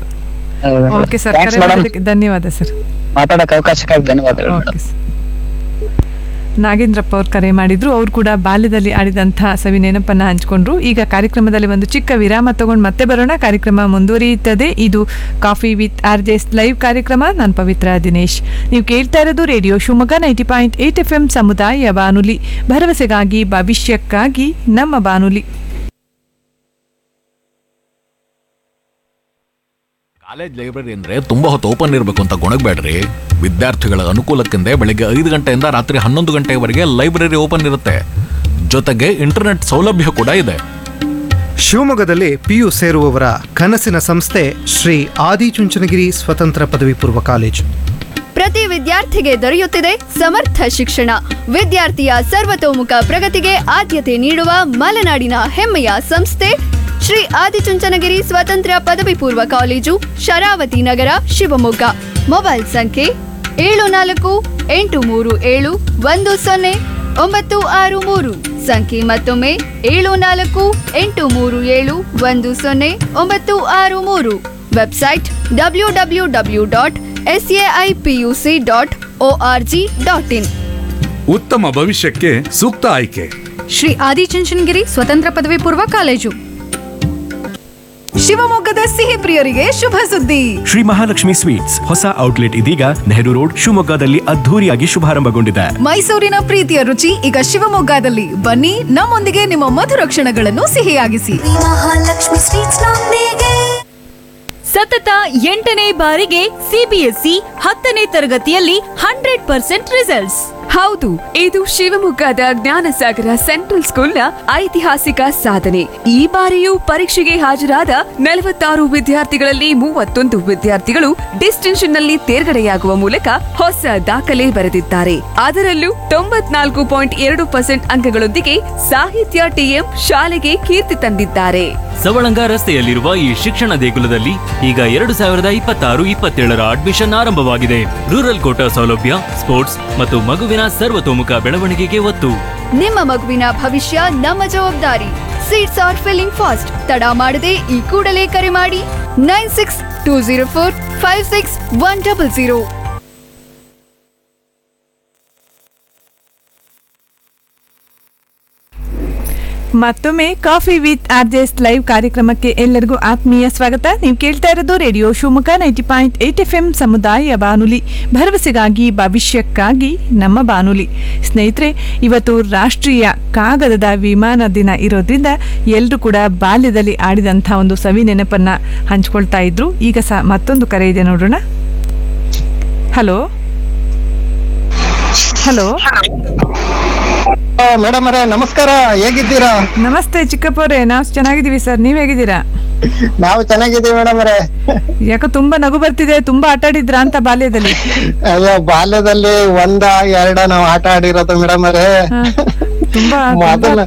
ಓಕೆ ಸರ್ ಥ್ಯಾಂಕ್ಸ್ ಕರೆ ಮೇಡಮ್ ಮಾಡೋದಕ್ಕೆ ಧನ್ಯವಾದ ಸರ್ ಮಾತಾಡಕ್ ಅವಕಾಶಕ್ಕಾಗಿ ಧನ್ಯವಾದಗಳು ಮೇಡಮ್ ಓಕೆ ಸರ್ ನಾಗೇಂದ್ರಪ್ಪ ಅವ್ರು ಕರೆ ಮಾಡಿದ್ರು ಅವ್ರು ಕೂಡ ಬಾಲ್ಯದಲ್ಲಿ ಆಡಿದಂತಹ ಸವಿ ನೆನಪನ್ನ ಹಂಚ್ಕೊಂಡ್ರು ಈಗ ಕಾರ್ಯಕ್ರಮದಲ್ಲಿ ಒಂದು ಚಿಕ್ಕ ವಿರಾಮ ತಗೊಂಡು ಮತ್ತೆ ಬರೋಣ ಕಾರ್ಯಕ್ರಮ ಮುಂದುವರಿಯುತ್ತದೆ ಇದು coffee with R Js live ಕಾರ್ಯಕ್ರಮ ನಾನು ಪವಿತ್ರ ದಿನೇಶ್ ನೀವು ಕೇಳ್ತಾ ಇರೋದು radio Shivamogga ninety point eight F M ಸಮುದಾಯ ಬಾನುಲಿ ಭರವಸೆಗಾಗಿ ಭವಿಷ್ಯಕ್ಕಾಗಿ ನಮ್ಮ ಬಾನುಲಿ ಕಾಲೇಜ್ ಲೈಬ್ರರಿ ಅಂದ್ರೆ ತುಂಬಾ ಹೊತ್ತು ಓಪನ್ ಇರಬೇಕು ಅಂತ ಗೊಣಗಬೇಡ್ರಿ ವಿದ್ಯಾರ್ಥಿಗಳ ಅನುಕೂಲಕ್ಕೆಂದೇ ಬೆಳಿಗ್ಗೆ ಐದು ಗಂಟೆಯಿಂದ ರಾತ್ರಿ ಹನ್ನೊಂದು ಗಂಟೆವರೆಗೆ ಲೈಬ್ರರಿ ಓಪನ್ ಇರುತ್ತೆ ಜೊತೆಗೆ ಇಂಟರ್ನೆಟ್ ಸೌಲಭ್ಯ ಕೂಡ ಇದೆ ಶಿವಮೊಗ್ಗದಲ್ಲಿ ಪಿಯು ಸೇರುವವರ ಕನಸಿನ ಸಂಸ್ಥೆ ಶ್ರೀ ಆದಿಚುಂಚನಗಿರಿ ಸ್ವತಂತ್ರ ಪದವಿ ಪೂರ್ವ ಕಾಲೇಜು ಪ್ರತಿ ವಿದ್ಯಾರ್ಥಿಗೆ ದೊರೆಯುತ್ತಿದೆ ಸಮರ್ಥ ಶಿಕ್ಷಣ ವಿದ್ಯಾರ್ಥಿಯ ಸರ್ವತೋಮುಖ ಪ್ರಗತಿಗೆ ಆದ್ಯತೆ ನೀಡುವ ಮಲೆನಾಡಿನ ಹೆಮ್ಮೆಯ ಸಂಸ್ಥೆ ಶ್ರೀ ಆದಿಚುಂಚನಗಿರಿ ಸ್ವತಂತ್ರ ಪದವಿ ಪೂರ್ವ ಕಾಲೇಜು ಶರಾವತಿ ನಗರ ಶಿವಮೊಗ್ಗ ಮೊಬೈಲ್ ಸಂಖ್ಯೆ ಏಳು ನಾಲ್ಕು ಎಂಟು ಮೂರು ಏಳು ಒಂದು ಸೊನ್ನೆ ಒಂಬತ್ತು ಆರು ಮೂರು ಸಂಖ್ಯೆ ಮತ್ತೊಮ್ಮೆ ಏಳು ನಾಲ್ಕು ಎಂಟು ಮೂರು ಏಳು ಒಂದು ಸೊನ್ನೆ ಒಂಬತ್ತು ಆರು ಮೂರು website W W W dot S A I P U C dot O R G dot in ಉತ್ತಮ ಭವಿಷ್ಯಕ್ಕೆ ಸೂಕ್ತ ಆಯ್ಕೆ ಶ್ರೀ ಆದಿಚುಂಚನಗಿರಿ ಸ್ವತಂತ್ರ ಪದವಿ ಪೂರ್ವ ಕಾಲೇಜು ಶಿವಮೊಗ್ಗದ ಸಿಹಿ ಪ್ರಿಯರಿಗೆ ಶುಭ ಸುದ್ದಿ ಶ್ರೀ ಮಹಾಲಕ್ಷ್ಮಿ ಸ್ವೀಟ್ಸ್ ಹೊಸ ಔಟ್ಲೆಟ್ ಇದೀಗ ನೆಹರು ರೋಡ್ ಶಿವಮೊಗ್ಗದಲ್ಲಿ ಅದ್ಧೂರಿಯಾಗಿ ಶುಭಾರಂಭಗೊಂಡಿದೆ ಮೈಸೂರಿನ ಪ್ರೀತಿಯ ರುಚಿ ಈಗ ಶಿವಮೊಗ್ಗದಲ್ಲಿ ಬನ್ನಿ ನಮ್ಮೊಂದಿಗೆ ನಿಮ್ಮ ಮಧುರ ಕ್ಷಣಗಳನ್ನು ಸಿಹಿಯಾಗಿಸಿ ಮಹಾಲಕ್ಷ್ಮಿ ಸ್ವೀಟ್ಸ್ ನೊಂದಿಗೆ ಸತತ ಎಂಟನೇ ಬಾರಿಗೆ ಸಿಬಿಎಸ್ಇ ಹತ್ತನೇ ತರಗತಿಯಲ್ಲಿ ಹಂಡ್ರೆಡ್ ಪರ್ಸೆಂಟ್ ರಿಸಲ್ಟ್ಸ್ ಹೌದು ಇದು ಶಿವಮೊಗ್ಗದ ಜ್ಞಾನಸಾಗರ ಸೆಂಟ್ರಲ್ ಸ್ಕೂಲ್ನ ಐತಿಹಾಸಿಕ ಸಾಧನೆ ಈ ಬಾರಿಯೂ ಪರೀಕ್ಷೆಗೆ ಹಾಜರಾದ ನಲವತ್ತಾರು ವಿದ್ಯಾರ್ಥಿಗಳಲ್ಲಿ ಮೂವತ್ತೊಂದು ವಿದ್ಯಾರ್ಥಿಗಳು ಡಿಸ್ಟಿಂಕ್ಷನ್ ನಲ್ಲಿ ತೇರ್ಗಡೆಯಾಗುವ ಮೂಲಕ ಹೊಸ ದಾಖಲೆ ಬರೆದಿದ್ದಾರೆ ಅದರಲ್ಲೂ ತೊಂಬತ್ನಾಲ್ಕು ಪಾಯಿಂಟ್ ಎರಡು ಪರ್ಸೆಂಟ್ ಅಂಕಗಳೊಂದಿಗೆ ಸಾಹಿತ್ಯ ಟಿಎಂ ಶಾಲೆಗೆ ಕೀರ್ತಿ ತಂದಿದ್ದಾರೆ ಸವಳಂಗ ರಸ್ತೆಯಲ್ಲಿರುವ ಈ ಶಿಕ್ಷಣ ದೇಗುಲದಲ್ಲಿ ಈಗ ಎರಡು ಸಾವಿರದ ಇಪ್ಪತ್ತಾರು ಇಪ್ಪತ್ತೇಳರ ಅಡ್ಮಿಷನ್ ಆರಂಭವಾಗಿದೆ ರೂರಲ್ ಕೋಟಾ ಸೌಲಭ್ಯ ಸ್ಪೋರ್ಟ್ಸ್ ಮತ್ತು ಮಗುವಿನ ಸರ್ವತೋಮುಖ ಬೆಳವಣಿಗೆಗೆ ಒತ್ತು ನಿಮ್ಮ ಮಗುವಿನ ಭವಿಷ್ಯ ನಮ್ಮ ಜವಾಬ್ದಾರಿ ಸೀಟ್ಸ್ ಆರ್ ಫಿಲ್ಲಿಂಗ್ ಫಾಸ್ಟ್ ತಡ ಮಾಡದೆ ಈ ಕೂಡಲೇ ಕರೆ ಮಾಡಿ nine six two zero four five six one double zero ಮತ್ತೊಮ್ಮೆ ಕಾಫಿ ವಿತ್ ಆರ್ಜೆಸ್ ಲೈವ್ ಕಾರ್ಯಕ್ರಮಕ್ಕೆ ಎಲ್ಲರಿಗೂ ಆತ್ಮೀಯ ಸ್ವಾಗತ ನೀವು ಕೇಳ್ತಾ ಇರೋದು radio Shivamogga ninety point eight F M ಸಮುದಾಯ ಬಾನುಲಿ ಭರವಸೆಗಾಗಿ ಭವಿಷ್ಯಕ್ಕಾಗಿ ನಮ್ಮ ಬಾನುಲಿ ಸ್ನೇಹಿತರೆ ಇವತ್ತು ರಾಷ್ಟ್ರೀಯ ಕಾಗದದ ವಿಮಾನ ದಿನ ಇರೋದ್ರಿಂದ ಎಲ್ಲರೂ ಕೂಡ ಬಾಲ್ಯದಲ್ಲಿ ಆಡಿದಂಥ ಒಂದು ಸವಿ ನೆನಪನ್ನ ಹಂಚ್ಕೊಳ್ತಾ ಇದ್ರು ಈಗ ಸಹ ಮತ್ತೊಂದು ಕರೆ ಇದೆ ನೋಡೋಣ ಹಲೋ ಹಲೋ ಮೇಡಮ್ ಅವರೇ ನಮಸ್ಕಾರ ಹೇಗಿದ್ದೀರಾ ನಮಸ್ತೆ ಚಿಕ್ಕಪ್ಪವ್ರೆ ನಾವು ಚೆನ್ನಾಗಿದ್ದೀವಿ ಸರ್ ನೀವ್ ಹೇಗಿದ್ದೀರಾ ನಾವು ಚೆನ್ನಾಗಿದ್ದೀವಿ ಮೇಡಮ್ ಅವರೇ ಯಾಕೋ ತುಂಬಾ ನಗು ಬರ್ತಿದೆ ತುಂಬಾ ಆಟ ಆಡಿದ್ರಾ ಅಂತ ಬಾಲ್ಯದಲ್ಲಿ ಅಯ್ಯೋ ಬಾಲ್ಯದಲ್ಲಿ ಒಂದ ಎರಡ ನಾವು ಆಟ ಆಡಿರೋದು ಮೇಡಮ್ ಅವರೇ ಹ. ತುಂಬಾ ಮೊದಲ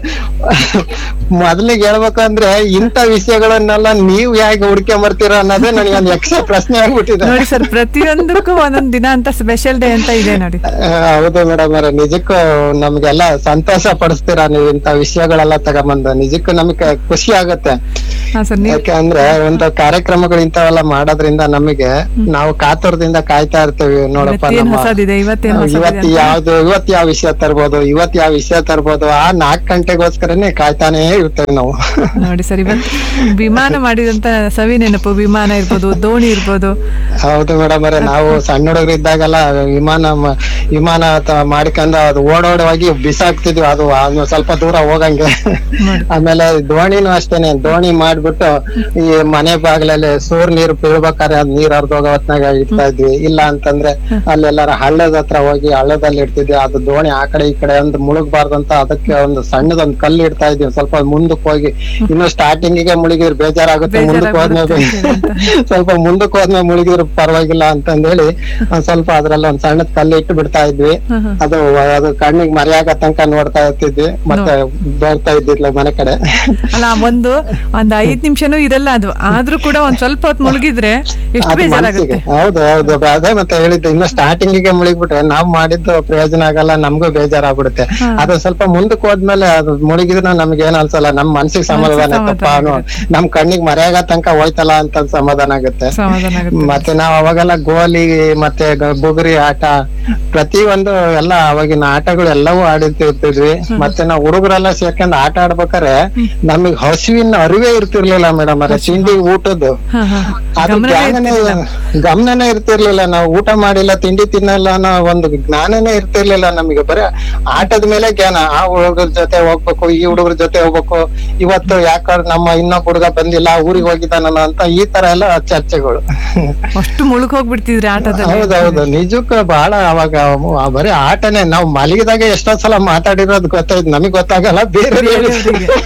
ಮೊದಲಿಗೆ ಹೇಳ್ಬೇಕಂದ್ರೆ ಇಂಥ ವಿಷಯಗಳನ್ನೆಲ್ಲ ನೀವ್ ಹೇಗೆ ಹುಡ್ಕೊಂಬರ್ತೀರ ಅನ್ನೋದೇ ನನಗೆ ಒಂದು ಯಕ್ಷ ಪ್ರಶ್ನೆ ಆಗ್ಬಿಟ್ಟಿದೆ ನೋಡಿ ಸರ್ ಪ್ರತಿಯೊಂದಕ್ಕೂ ಒಂದೊಂದ್ ದಿನ ಅಂತ ಸ್ಪೆಷಲ್ ಡೇ ಅಂತ ಇದೆ ನೋಡಿ ಆ, ಹೌದು ಮೇಡಮ್ ಅವರೇ ನಿಜಕ್ಕೂ ನಮ್ಗೆಲ್ಲ ಸಂತೋಷ ಪಡಿಸ್ತೀರಾ ನೀವು ಇಂಥ ವಿಷಯಗಳೆಲ್ಲ ತಗೊಂಬಂದು ನಿಜಕ್ಕೂ ನಮಗೆ ಖುಷಿ ಆಗತ್ತೆ ಹಾ ಸರ್ ನೀವು ಯಾಕೆ ಅಂದ್ರೆ ಒಂದು ಕಾರ್ಯಕ್ರಮಗಳು ಇಂಥವೆಲ್ಲ ಮಾಡೋದ್ರಿಂದ ನಮಗೆ ನಾವು ಕಾತುರದಿಂದ ಕಾಯ್ತಾ ಇರ್ತೀವಿ ನೋಡಪ್ಪ ಇವತ್ತೇನ್ ನಮ್ಮ ಹೊಸದಿದೆ ಇವತ್ತೇನ್ ಹೊಸದಿದೆ ಇವತ್ತು ಅಂತ. ಯಾವ್ದು ಇವತ್ ಯಾವ ವಿಷಯ ತರ್ಬೋದು ಇವತ್ ಯಾವ ವಿಷಯ ತರ್ಬೋದು ಆ ನಾಲ್ಕ್ ಗಂಟೆಗೋಸ್ಕರನೇ ಕಾಯ್ತಾನೇ ಇರ್ತೇವೆ ನಾವು ನೋಡಿ ಸರ್ ಇವತ್ತು ವಿಮಾನ ಮಾಡಿದಂತ ಸವಿ ನೆನಪು ವಿಮಾನ ಇರ್ಬೋದು ದೋಣಿ ಇರ್ಬೋದು ಹೌದು ಮೇಡಮ್ ಅವರೇ ನಾವು ಸಣ್ಣ ಹುಡುಗರು ಇದ್ದಾಗೆಲ್ಲ ವಿಮಾನ ಮ- ವಿಮಾನ ತ- ಮಾಡ್ಕೊಂಡು ಅದು ಓಡೋಡಿ ಹೋಗಿ ಬಿಸಾಕ್ತಿದ್ವಿ ಅದು ಅದು ಸ್ವಲ್ಪ ದೂರ ಹೋಗಂಗೆ ಆಮೇಲೆ ದೋಣಿನೂ ಅಷ್ಟೇನೆ ದೋಣಿ ಮಾಡ್ಬಿಟ್ಟು ಈ ಮನೆ ಬಾಗಿಲಲ್ಲಿ ಸೂರ್ ನೀರು ಬೀಳ್ಬೇಕಾದ್ರೆ ಅದ್ ನೀರ್ ಹರ್ದೋಗ ಹೊತ್ನಾಗ ಇಡ್ತಾ ಇದ್ವಿ ಇಲ್ಲ ಅಂತಂದ್ರೆ ಅಲ್ಲೆಲ್ಲಾರ ಹಳ್ಳದ ಹತ್ರ ಹೋಗಿ ಹಳ್ಳದಲ್ಲಿ ಇಡ್ತಿದ್ವಿ ಅದು ದೋಣಿ ಆ ಕಡೆ ಈ ಕಡೆ ಒಂದು ಮುಳುಗಬಾರ್ದಂತ ಅದಕ್ಕೆ ಒಂದು ಸಣ್ಣದೊಂದು ಕಲ್ಲು ಇಡ್ತಾ ಇದ್ವಿ ಸ್ವಲ್ಪ ಮುಂದಕ್ಕೆ ಹೋಗಿ ಇನ್ನು ಸ್ಟಾರ್ಟಿಂಗಿಗೆ ಮುಳುಗಿದ್ರೆ ಬೇಜಾರಾಗುತ್ತೆ ಮುಂದಕ್ಕೆ ಹೋದ್ಮೇಲೆ ಸ್ವಲ್ಪ ಮುಂದಕ್ಕೆ ಹೋದ್ಮೇಲೆ ಮುಳುಗಿದ್ರು ಪರವಾಗಿಲ್ಲ ಅಂತಂದೇಳಿ ಒಂದ್ ಸ್ವಲ್ಪ ಅದ್ರಲ್ಲಿ ಒಂದ್ ಸಣ್ಣದ್ ಕಲ್ಲು ಇಟ್ಟು ಬಿಡ್ತಾ ಇದ್ವಿ ಅದು ಅದು ಕಣ್ಣಿಗೆ ಮರೆಯಾಗ ತನಕ ನೋಡ್ತಾ ಇರ್ತಿದ್ವಿ ಮತ್ತೆ ಬರ್ತಾ ಇದ್ದಿಲ್ಲ ಮನೆ ಕಡೆ ಅಲ್ಲ ಒಂದು ಒಂದ್ ಐದ್ ನಿಮಿಷನೂ ಇರಲ್ಲ ಅದು ಆದ್ರೂ ಕೂಡ ಒಂದ್ ಸ್ವಲ್ಪ ಹೊತ್ತು ಮುಳುಗಿದ್ರೆ ಎಷ್ಟು ಅದು ಬೇಜಾರಾಗುತ್ತೆ ಮನ್ಸಿಗೆ ಹೌದು ಹೌದು ಅದೇ ಮತ್ತೆ ಹೇಳಿದ್ದು ಇನ್ನು ಸ್ಟಾರ್ಟಿಂಗಿಗೆ ಮುಳುಗ್ಬಿಟ್ರೆ ನಾವ್ ಮಾಡಿದ್ದು ಪ್ರಯೋಜನ ಆಗಲ್ಲ ನಮ್ಗೂ ಬೇಜಾರಾಗ್ಬಿಡುತ್ತೆ ಅದು ಸ್ವಲ್ಪ ಮುಂದಕ್ಕೆ ಹೋದ್ಮೇಲೆ ಅದು ಮುಳುಗಿದ್ರೆ ನಮ್ಗೆ ಏನ್ ಅನ್ಸಲ್ಲ ನಮ್ ಮನ್ಸಿಗೆ ಸಮಾಧಾನ ಆಯ್ತಪ್ಪ ಅನ್ನೋ ನಮ್ ಕಣ್ಣಿಗೆ ಮರೆಯಾಗ ತನಕ ಹೋಯ್ತಲ್ಲ ಅಂತ ಸಮಾಧಾನ ಆಗುತ್ತೆ ಸಮಾಧಾನ ಆಗುತ್ತೆ ಮತ್ತೆ ನಾವ್ ಅವಾಗೆಲ್ಲ ಗೋಲಿ ಮತ್ತೆ ಗ- ಬುಗುರಿ ಆಟ ಪ್ರತಿ ಒಂದು ಎಲ್ಲ ಅವಾಗಿನ ಆಟಗಳು ಎಲ್ಲವೂ ಆಡಿರ್ತಿರ್ತಿದ್ವಿ ಮತ್ತೆ ನಾವು ಹುಡುಗರೆಲ್ಲ ಸೇರ್ಕೊಂಡ್ ಆಟ ಆಡ್ಬೇಕಾರೆ ನಮಗ್ ಹಸುವಿನ ಅರಿವೇ ಇರ್ತಿರ್ಲಿಲ್ಲ ಮೇಡಮ್ ಅರೆ ತಿಂಡಿ ಊಟದ್ದು ಹಾ, ಹಾ. ಅದು ಗಮನವೇ ಜ್ಞಾನನೇ ಗಮನನೇ ಇರ್ತಿರ್ಲಿಲ್ಲ ನಾವು ಊಟ ಮಾಡಿಲ್ಲ ತಿಂಡಿ ತಿನ್ನಲ್ಲ ಅನ್ನೋ ಒಂದು ಜ್ಞಾನನೇ ಇರ್ತಿರ್ಲಿಲ್ಲ ನಮಗೆ ಬರೀ ಆಟದ ಮೇಲೆ ಜ್ಞಾನ ಆ ಹುಡುಗರ ಜೊತೆ ಹೋಗ್ಬೇಕು ಈ ಹುಡುಗರ ಜೊತೆ ಹೋಗ್ಬೇಕು ಇವತ್ತು ಯಾಕಂದ್ರೆ ನಮ್ಮ ಇನ್ನೊಬ್ಬ ಹುಡುಗ ಬಂದಿಲ್ಲ ಊರಿಗೆ ಹೋಗಿದ್ದಾನ ಅಂತ ಈ ತರ ಎಲ್ಲ ಚರ್ಚೆಗಳು ಅಷ್ಟು ಮುಳುಗ್ ಹೋಗ್ಬಿಡ್ತಿದ್ರಿ ಆಟದಲ್ಲಿ ಹೌದೌದು ನಿಜಕ್ಕೂ ಬಹಳ ಅವಾಗ ಆ ಬರೀ ಆಟನೇ ನಾವು ಮಲಗಿದಾಗ ಎಷ್ಟೋ ಸಲ ಮಾತಾಡಿರೋದು ಗೊತ್ತಾಯ್ತು ನಮಗ್ ಗೊತ್ತಾಗಲ್ಲ ಬೇರೆ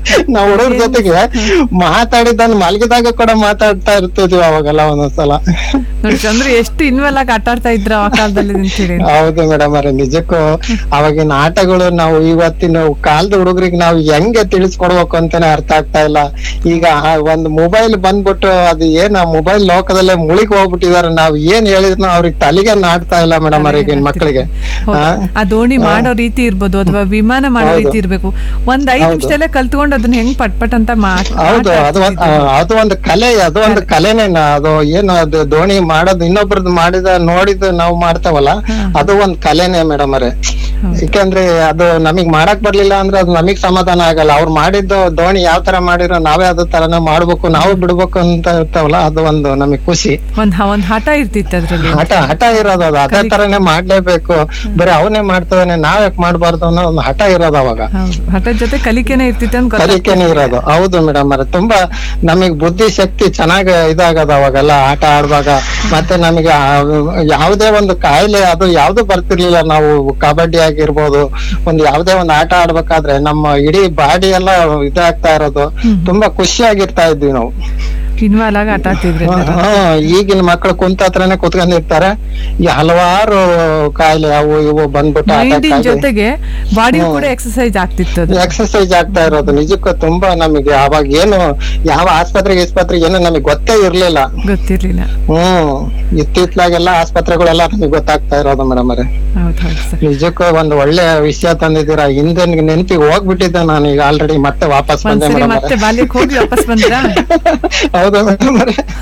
ನಾವ್ ಹುಡುಗ್ರ ಜೊತೆಗೆ ಮಾತಾಡಿದ್ದನ್ನ ಮಲಗಿದಾಗ ಕೂಡ ಮಾತಾಡ್ತಾ ಇರ್ತಿದ್ವಿ ಅವಾಗೆಲ್ಲ ಒಂದೊಂದ್ಸಲ ನೋಡಿ ಚಂದ್ರು ಎಷ್ಟು ಇನ್ವೆಲ್ ಆಗಿ ಆಟ ಆಡ್ತಾ ಇದ್ರ ಆ ಕಾಲದಲ್ಲಿ ಅಂತೇಳಿ ಹೌದು ಮೇಡಮ್ ಅವ್ರೆ ನಿಜಕ್ಕೂ ಅವಾಗಿನ ಆಟಗಳು ನಾವು ಇವತ್ತಿನ ಕಾಲದ ಹುಡುಗರಿಗೆ ನಾವು ಹೆಂಗೆ ತಿಳಿಸ್ಕೊಡ್ಬೇಕು ಅಂತಾನೆ ಅರ್ಥ ಆಗ್ತಾ ಇಲ್ಲ ಈಗ ಆ ಒಂದ್ ಮೊಬೈಲ್ ಬಂದ್ಬಿಟ್ಟು ಅದು ಏನ್ ಆ ಮೊಬೈಲ್ ಲೋಕದಲ್ಲೇ ಮುಳುಗಿ ಹೋಗ್ಬಿಟ್ಟಿದಾರೆ ನಾವ್ ಏನ್ ಹೇಳಿದ್ರು ಅವ್ರಿಗೆ ತಲೆಗೆ ನಾಡ್ತಾ ಇಲ್ಲ ಮೇಡಮ್ ಅವ್ರಿಗೆ ಈಗಿನ ಮಕ್ಕಳಿಗೆ ಹೌದು. ಆ ದೋಣಿ ಮಾಡೋ ರೀತಿ ಇರ್ಬೋದು ಅಥವಾ ವಿಮಾನ ಮಾಡೋ ಹೌದು. ರೀತಿ ಇರ್ಬೇಕು ಒಂದ್ ಐದ್ ಹೌದು. ನಿಮಿಷದಲ್ಲೇ ಕಲ್ತ್ಕೊಂಡು ಅದನ್ನ ಹೆಂಗ್ ಪಟ್ ಪಟ್ ಅಂತ ಮಾಡ್- ಹೌದು ಆಟ ಅದು ಒಂದ್- ಆ, ಆಡ್ತಿದ್ರು. ಅದು ಒಂದು ಕಲೆ ಅದು ಒಂದು ಕಲೆನೇ ನ- ಅದು ಏನು ಅದು ದೋಣಿ ಮಾಡೋದು ಇನ್ನೊಬ್ರದ್ದು ಮಾಡಿದ ನೋಡಿದ ನಾವು ಮಾಡ್ತಾವಲ್ಲ ಅದು ಒಂದ್ ಕಲೆನೇ ಮೇಡಮ್ ಅವರೇ ಯಾಕಂದ್ರೆ ಅದು ನಮಗ್ ಮಾಡಕ್ ಬರ್ಲಿಲ್ಲ ಅಂದ್ರೆ ಅದು ನಮಗ್ ಸಮಾಧಾನ ಆಗಲ್ಲ ಅವ್ರು ಮಾಡಿದ್ದು ದೋಣಿ ಯಾವ ತರ ಮಾಡಿರೋ ನಾವೇ ಅದ ತರನೇ ಮಾಡ್ಬೇಕು ನಾವು ಬಿಡ್ಬೇಕು ಅಂತ ಇರ್ತಾವಲ್ಲ ಅದು ಒಂದು ನಮಗ್ ಖುಷಿ ಒಂದ್ ಹ- ಒಂದ್ ಹಠ ಇರ್ತಿತ್ತು ಅದ್ರಲ್ಲಿ ಹಠ ಹಠ ಇರೋದು ಅದು ಅದೇ ತರನೇ ಮಾಡ್ಲೇಬೇಕು ಬರೀ ಅವನೇ ಮಾಡ್ತಾನೆ ನಾವ್ ಯಾಕೆ ಮಾಡ್ಬಾರ್ದು ಅನ್ನೋ ಒಂದು ಹಠ ಇರೋದು ಅವಾಗ ಹೌದು ಹಠದ ಜೊತೆ ಕಲಿಕೆನೆ ಇರ್ತಿತ್ತು ಅಂತ ಕಲಿಕೆನೇ ಇರೋದು ಹೌದು ಮೇಡಮ್ ಅವ್ರೆ ತುಂಬಾ ನಮಗ್ ಬುದ್ಧಿ ಶಕ್ತಿ ಚೆನ್ನಾಗ್ ಇದಾಗದ ಅವಾಗೆಲ್ಲ ಆಟ ಆಡುವಾಗ ಮತ್ತೆ ನಮಗೆ ಆ- ಯಾವುದೇ ಒಂದು ಕಾಯಿಲೆ ಅದು ಯಾವ್ದು ಬರ್ತಿರ್ಲಿಲ್ಲ ನಾವು ಕಬಡ್ಡಿ ಆಗಿರ್ಬೋದು ಒಂದ್ ಯಾವ್ದೇ ಒಂದು ಆಟ ಆಡ್ಬೇಕಾದ್ರೆ ನಮ್ಮ ಇಡೀ ಬಾಡಿ ಎಲ್ಲ ಇದಾಗ್ತಾ ಇರೋದು ತುಂಬಾ ಖುಷಿಯಾಗಿರ್ತಾ ಇದ್ವಿ ನಾವು ಇನ್ವಾಲ್ ಆಗಿ ಆಟ ಆಡ್ತಿದ್ರು ಹಾ ಈಗಿನ ಮಕ್ಕಳು ಕುಂತ ಹತ್ರನೇ ಕುತ್ಕೊಂಡಿರ್ತಾರೆ ಈ ಹಲವಾರು ಕಾಯಿಲೆ ಅವು ಇವು ಬಂದ್ಬಿಟ್ಟು ಮೈಂಡಿನ attack ಆಗಿ- ಜೊತೆಗೆ ಬಾಡಿಯು ಹ್ಮ್. ಕೂಡ ಎಕ್ಸರ್ಸೈಸ್ ಆಗ್ತಿತ್ತು ಅದು ಎಕ್ಸರ್ಸೈಸ್ ಆಗ್ತಾ ಇರೋದು ನಿಜಕ್ಕೂ ತುಂಬಾ ನಮಗೆ ಅವಾಗ ಏನು ಯಾವ ಆಸ್ಪತ್ರೆಗೆ ಆಸ್ಪತ್ರೆಗೆ ಏನು ನಮಗೆ ಗೊತ್ತೇ ಇರ್ಲಿಲ್ಲ ಗೊತ್ತಿರ್ಲಿಲ್ಲ ಹ್ಮ್ ಇತ್ತಿತ್ಲಾಗೆಲ್ಲ ಆಸ್ಪತ್ರೆಗಳೆಲ್ಲ ನಮಗೆ ಗೊತ್ತಾಗ್ತಾ ಇರೋದು ಮೇಡಮ್ ಅವರೇ ಹೌದು ಹೌದು ಸರ್ ನಿಜಕ್ಕೂ ಒಂದು ಒಳ್ಳೆ ವಿಷಯ ತಂದಿದ್ದೀರಾ ಹಿಂದೆ ನೆನಪಿಗೆ ಹೋಗ್ಬಿಟ್ಟಿದ್ದೆ ನಾನು ಈಗ ಆಲ್ರೆಡಿ ಮತ್ತೆ ವಾಪಸ್ ಬಂದೆ ಒಂದ್ಸರಿ ಮೇಡಮ್ ಮತ್ತೆ ಬಾಲ್ಯಕ್ಕೆ ಹೋಗಿ ವಾಪಸ್ ಬಂದ್ರಾ ಹೌದು ಮೇಡಮ್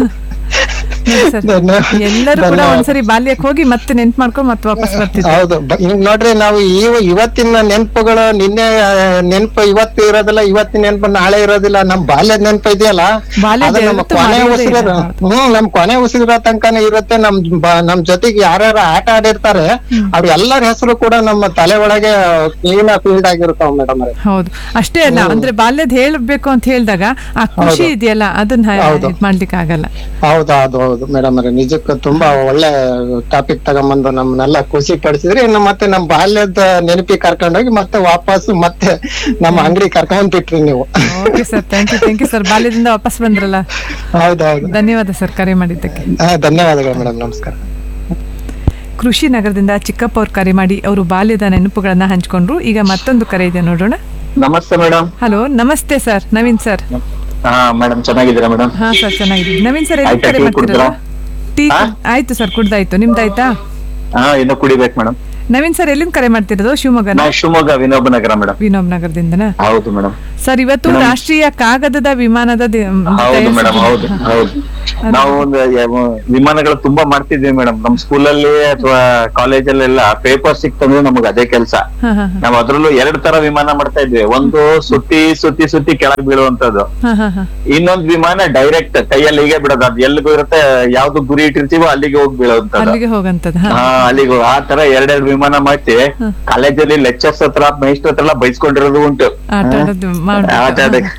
ಸರ್ ಎಲ್ಲರೂ ಕೂಡ ಒಂದ್ಸರಿ ಬಾಲ್ಯಕ್ಕೆ ಹೋಗಿ ಮತ್ತೆ ನೆನ್ಪು ಮಾಡ್ಕೊಂಡು ಮತ್ತೆ ವಾಪಸ್ ಬರ್ತಿದ್ರು ಹೌದು ಬ- ಈಗ ನೋಡ್ರಿ ನಾವು ಇವ ಇವತ್ತಿನ ನೆನಪುಗಳು ನಿನ್ನೆ ನೆನಪು ಇವತ್ತು ಇರೋದಿಲ್ಲ ಇವತ್ತಿನ ನೆನಪು ನಾಳೆ ಇರೋದಿಲ್ಲ ನಮ್ ಬಾಲ್ಯದ ನೆನಪು ಇದೆಯಲ್ಲ ಬಾಲ್ಯದ ಅದು ನಮ್ಮ ಯಾವತ್ತೂ ಕೊನೆ ಮರೆಯೋದೇ ಉಸಿರ ಇಲ್ಲ. ಹ್ಮ್ ನಮ್ ಕೊನೆ ಉಸಿರೋ ತನಕನೇ ಇರುತ್ತೆ ನಮ್ ಬ- ನಮ್ ಜೊತೆಗೆ ಯಾರ್ಯಾರು ಆಟ ಆಡಿರ್ತಾರೆ ಅವ್ರ ಎಲ್ಲರ ಹೆಸರು ಕೂಡ ನಮ್ಮ ತಲೆ ಒಳಗೆ ಕ್ಲೀನ್ ಫೀಲ್ಡ್ ಆಗಿರ್ತಾವ ಮೇಡಮ್ ಅವ್ರೆ ಹೌದು ಅಷ್ಟೇ ಅಲ್ಲ ಅಂದ್ರೆ ಬಾಲ್ಯದ ಹೇಳ್ಬೇಕು ಅಂತ ಹೇಳಿದಾಗ ಆ ಖುಷಿ ಹೌದು. ಇದೆಯಲ್ಲ ಅದನ್ನ ಹೌದು. ಇದ್ ಮಾಡ್ಲಿಕ್ಕೆ ಆಗಲ್ಲ ಹೌದು ಹೌದು ಹೌದು ಮೇಡಮ್ ಅವ್ರೆ ನಿಜಕ್ಕೂ ತುಂಬಾ ಒಳ್ಳೆ ಟಾಪಿಕ್ ತಗೊಂಬಂದು ನಮ್ಮನ್ನೆಲ್ಲ ಖುಷಿ ಪಡಿಸಿದ್ರಿ ಇನ್ನು ಮತ್ತೆ ನಮ್ ಬಾಲ್ಯದ ನೆನಪಿಗೆ ಕರ್ಕೊಂಡೋಗಿ ಮತ್ತೆ ವಾಪಸ್ ಮತ್ತೆ ನಮ್ಮ ಅಂಗಡಿ ಕರ್ಕೊಂಡ್ ಬಿಟ್ರಿ ನೀವು okay sir thank you thank you sir ಬಾಲ್ಯದಿಂದ ವಾಪಸ್ ಬಂದ್ರಲ್ಲ ಹೌದು ಹೌದು ಧನ್ಯವಾದ ಸರ್ ಕರೆ ಮಾಡಿದ್ದಕ್ಕೆ ಹಾ ಧನ್ಯವಾದಗಳು ಮೇಡಮ್ ನಮಸ್ಕಾರ ಕೃಷಿ ನಗರದಿಂದ ಚಿಕ್ಕಪ್ಪ ಅವ್ರು ಕರೆ ಮಾಡಿ ಅವರು ಬಾಲ್ಯದ ನೆನಪುಗಳನ್ನ ಹಂಚ್ಕೊಂಡ್ರು ಈಗ ಮತ್ತೊಂದು ಕರೆ ಇದೆ ನೋಡೋಣ ನಮಸ್ತೆ ಮೇಡಮ್ ಹಲೋ ನಮಸ್ತೆ ಸರ್ ನವೀನ್ ಸರ್ ಹಾ ಮೇಡಮ್ ಚೆನ್ನಾಗಿದ್ದೀರಾ ಮೇಡಮ್ ಹಾ ಸರ್ ಚೆನ್ನಾಗಿದೆ ನವೀನ್ ಸರ್ ಎಲ್ಲಿ ಆಯ್ತಾ, ಕರೆ ಟೀ ಮಾಡ್ತಿರಲ್ಲ ಕುಡ್ದ್ರಾ? ಟೀ ಆಯ್ತು ಸರ್ ಕುಡ್ದಾಯ್ತು ನಿಮ್ದಾಯ್ತಾ ಹಾ ಇನ್ನು ಕುಡಿಬೇಕು ಮೇಡಮ್ ನವೀನ್ ಸರ್ ಎಲ್ಲಿಂದ ಕರೆ ಮಾಡ್ತಿರೋದು ಶಿವಮೊಗ್ಗನ ನಾ ಶಿವಮೊಗ್ಗ ವಿನೋಬ ನಗರ ಮೇಡಮ್ ವಿನೋಬ್ ನಗರದಿಂದನಾ ಹೌದು ಮೇಡಮ್ ಸರ್ ಇವತ್ತು ಮೇಡಮ್. ರಾಷ್ಟ್ರೀಯ ಕಾಗದದ ವಿಮಾನದ ದಿ- ಹೌದು ತಯಾರಿಸಿ- ಮೇಡಮ್ ಹೌದು ಹೌದು ನಾವು ಒಂದು ಯಾವ- ವಿಮಾನಗಳು ತುಂಬಾ ಮಾಡ್ತಿದ್ವಿ ಮೇಡಮ್ ನಮ್ ಸ್ಕೂಲಲ್ಲಿ ಅಥವಾ ಕಾಲೇಜಲ್ಲೆಲ್ಲ ಪೇಪರ್ ಸಿಕ್ತಂದ್ರೆ ನಮಗ್ ಅದೇ ಕೆಲಸ ಹಾ, ಹಾ, ನಾವ್ ಅದ್ರಲ್ಲೂ ಎರಡ್ ತರ ವಿಮಾನ ಮಾಡ್ತಾ ಇದ್ವಿ ಒಂದು ಸುತ್ತಿ ಸುತ್ತಿ ಸುತ್ತಿ ಕೆಳಗ್ ಬೀಳುವಂತದ್ದು ಹಾ, ಹಾ, ಹಾ. ಇನ್ನೊಂದ್ ವಿಮಾನ ಡೈರೆಕ್ಟ್ ಕೈಯಲ್ಲಿ ಹೀಗೆ ಬಿಡೋದು ಅದು ಎಲ್ಲಿ ಇರುತ್ತೆ ಯಾವ್ದು ಗುರಿ ಇಟ್ಟಿರ್ತೀವೋ ಅಲ್ಲಿಗೆ ಹೋಗಿ ಬೀಳುವಂತದ್ದು ಅಲ್ಲಿಗೆ ಹೋಗಂತದ ಹಾ ಅಲ್ಲಿಗೆ ಆ ತರ ಎರಡೆರಡು ವಿಮಾನ ಮಾಡ್ತಿ ಕಾಲೇಜಲ್ಲಿ ಲೆಕ್ಚರ್ಸ್ ಹತ್ರ ಮೇಸ್ಟರ್ ಹತ್ರ ಎಲ್ಲ ಬೈಸ್ಕೊಂಡಿರೋದು ಉಂಟು ಆಟ ಆಡೋದು ಮಾಡ್ಬೇಕು. ಆಟ ಆಡಕ್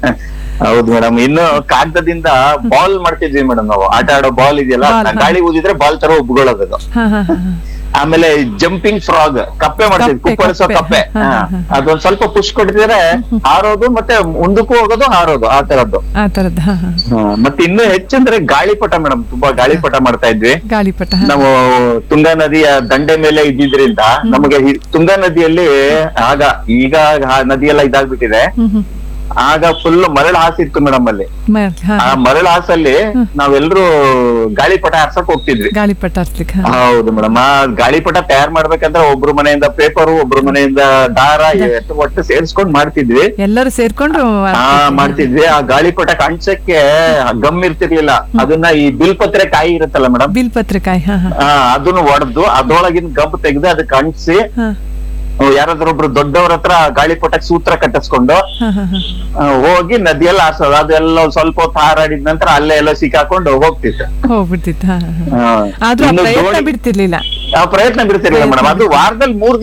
ಹೌದು ಮೇಡಮ್ ಇನ್ನು ಕಾಗದದಿಂದ ಬಾಲ್ ಮಾಡ್ತಿದ್ವಿ ಮೇಡಮ್ ನಾವು ಆಟ ಆಡೋ ಬಾಲ್ ಇದೆಯಲ್ಲ Ball, ಅದ್ನ ಹಾ. ಗಾಳಿ ಊದಿದ್ರೆ ಬಾಲ್ ತರ ಉಬ್ಕೊಳ್ಳೋದು ಹಾ, ಹಾ, ಹಾ, ಹಾ. ಆಮೇಲೆ ಜಂಪಿಂಗ್ ಫ್ರಾಗ್ ಕಪ್ಪೆ ಮಾಡ್ತಿದ್ವಿ ಕಪ್ಪೆ, ಕುಪ್ಪಳಿಸೋ ಕಪ್ಪೆ. ಕಪ್ಪೆ ಹಾ, ಹಾ. ಹಾ, ಅದೊಂದ್ ಸ್ವಲ್ಪ ಪುಷ್ ಕೊಟ್ಟಿದ್ರೆ ಹಾರೋದು ಮತ್ತೆ ಮುಂದಕ್ಕೂ ಹೋಗೋದು ಹಾರೋದು ಆ ತರದ್ದು ಆ ತರದ್ ಹಾ, ಹಾ. ಹಾ. ಮತ್ತೆ ಇನ್ನು ಹೆಚ್ಚಂದ್ರೆ ಗಾಳಿಪಟ ಮೇಡಮ್ ತುಂಬಾ ಗಾಳಿಪಟ ಮಾಡ್ತಾ ಇದ್ವಿ ಗಾಳಿಪಟ ಹಾ. ನಾವು ತುಂಗಾ ನದಿಯ ದಂಡೆ ಮೇಲೆ ಇದ್ದಿದ್ರಿಂದ ನಮಗೆ ಈ ತುಂಗಾ ನದಿಯಲ್ಲಿ ಆಗ ಈಗ ಆ ನದಿ ಎಲ್ಲ ಇದಾಗ್ಬಿಟ್ಟಿದೆ ಹ್ಮ್, ಹ್ಮ್. ಆಗ ಫುಲ್ ಮರಳು ಹಾಸಿತ್ತು ಮೇಡಮ್ ಅಲ್ಲಿ ಮ- ಹಾ, ಆ ಮರಳು ಹಾಸಲ್ಲಿ ನಾವೆಲ್ಲರೂ ಗಾಳಿಪಟ ಹಾರ್ಸಕ್ ಹೋಗ್ತಿದ್ವಿ ಗಾಳಿಪಟ ಹರ್ಸ್ಲಿಕ್ಕೆ ಹಾ. ಹೌದು ಮೇಡಮ್ ಆ ಗಾಳಿಪಟ ತಯಾರ್ ಮಾಡ್ಬೇಕಂದ್ರೆ ಒಬ್ರು ಮನೆಯಿಂದ ಪೇಪರ್ ಒಬ್ರು ಮನೆಯಿಂದ ದಾರ ಎಷ್ಟು ಒಟ್ಟು ಸೇರ್ಸ್ಕೊಂಡ್ ಮಾಡ್ತಿದ್ವಿ ಎಲ್ಲರೂ ಸೇರ್ಕೊಂಡು ಹಾ ಮಾಡ್ತಿದ್ವಿ ಆ ಗಾಳಿಪಟ ಕಾಣ್ಸಕ್ಕೆ ಗಮ್ ಇರ್ತಿರ್ಲಿಲ್ಲ ಅದನ್ನ ಈ ಬಿಲ್ಪತ್ರೆ ಕಾಯಿ ಇರುತ್ತಲ್ಲ ಮೇಡಮ್ ಬಿಲ್ ಪತ್ರಿಕಾಯಿ ಹಾ ಹಾ ಆ ಅದನ್ನ ಒಡೆದು ಅದ್ರೊಳಗಿನ ಗಬ್ ತೆಗ್ದು ಅದಕ್ಕೆ ಅಂಟಿಸಿ ಹಾ ಯಾರಾದ್ರೂ ಒಬ್ರು ದೊಡ್ಡವ್ರ ಹತ್ರ ಗಾಳಿಪಟಕ್ ಸೂತ್ರ ಕಟ್ಟಿಸ್ಕೊಂಡು ಹಾ ಹಾ ಹಾ ಆ, ಹೋಗಿ ನದಿಯಲ್ಲಿ ಆರ್ಸೋದು ಅದೆಲ್ಲ ಒಂದ್ ಸ್ವಲ್ಪ ಹೊತ್ತು ಹಾರಾಡಿದ ನಂತರ ಅಲ್ಲೇ ಎಲ್ಲ ಸಿಕ್ಕಾಕೊಂಡು ಹೋಗ್ತಿತ್ತು ಹೋಗ್ಬಿಡ್ತಿತ್ತು ಹಾ ಹಾ, ಹಾ. ಆ, ಆದ್ರೂ ಆ ಇನ್ನು ಪ್ರಯತ್ನ ದೋಣಿ- ಬಿಡ್ತಿರ್ಲಿಲ್ಲ ಆ ಪ್ರಯತ್ನ ಬಿಡ್ತಿರ್ಲಿಲ್ಲ ಮೇಡಮ್ ಅದು ವಾರದಲ್ಲಿ ಮೂರ್ ದಿವಸ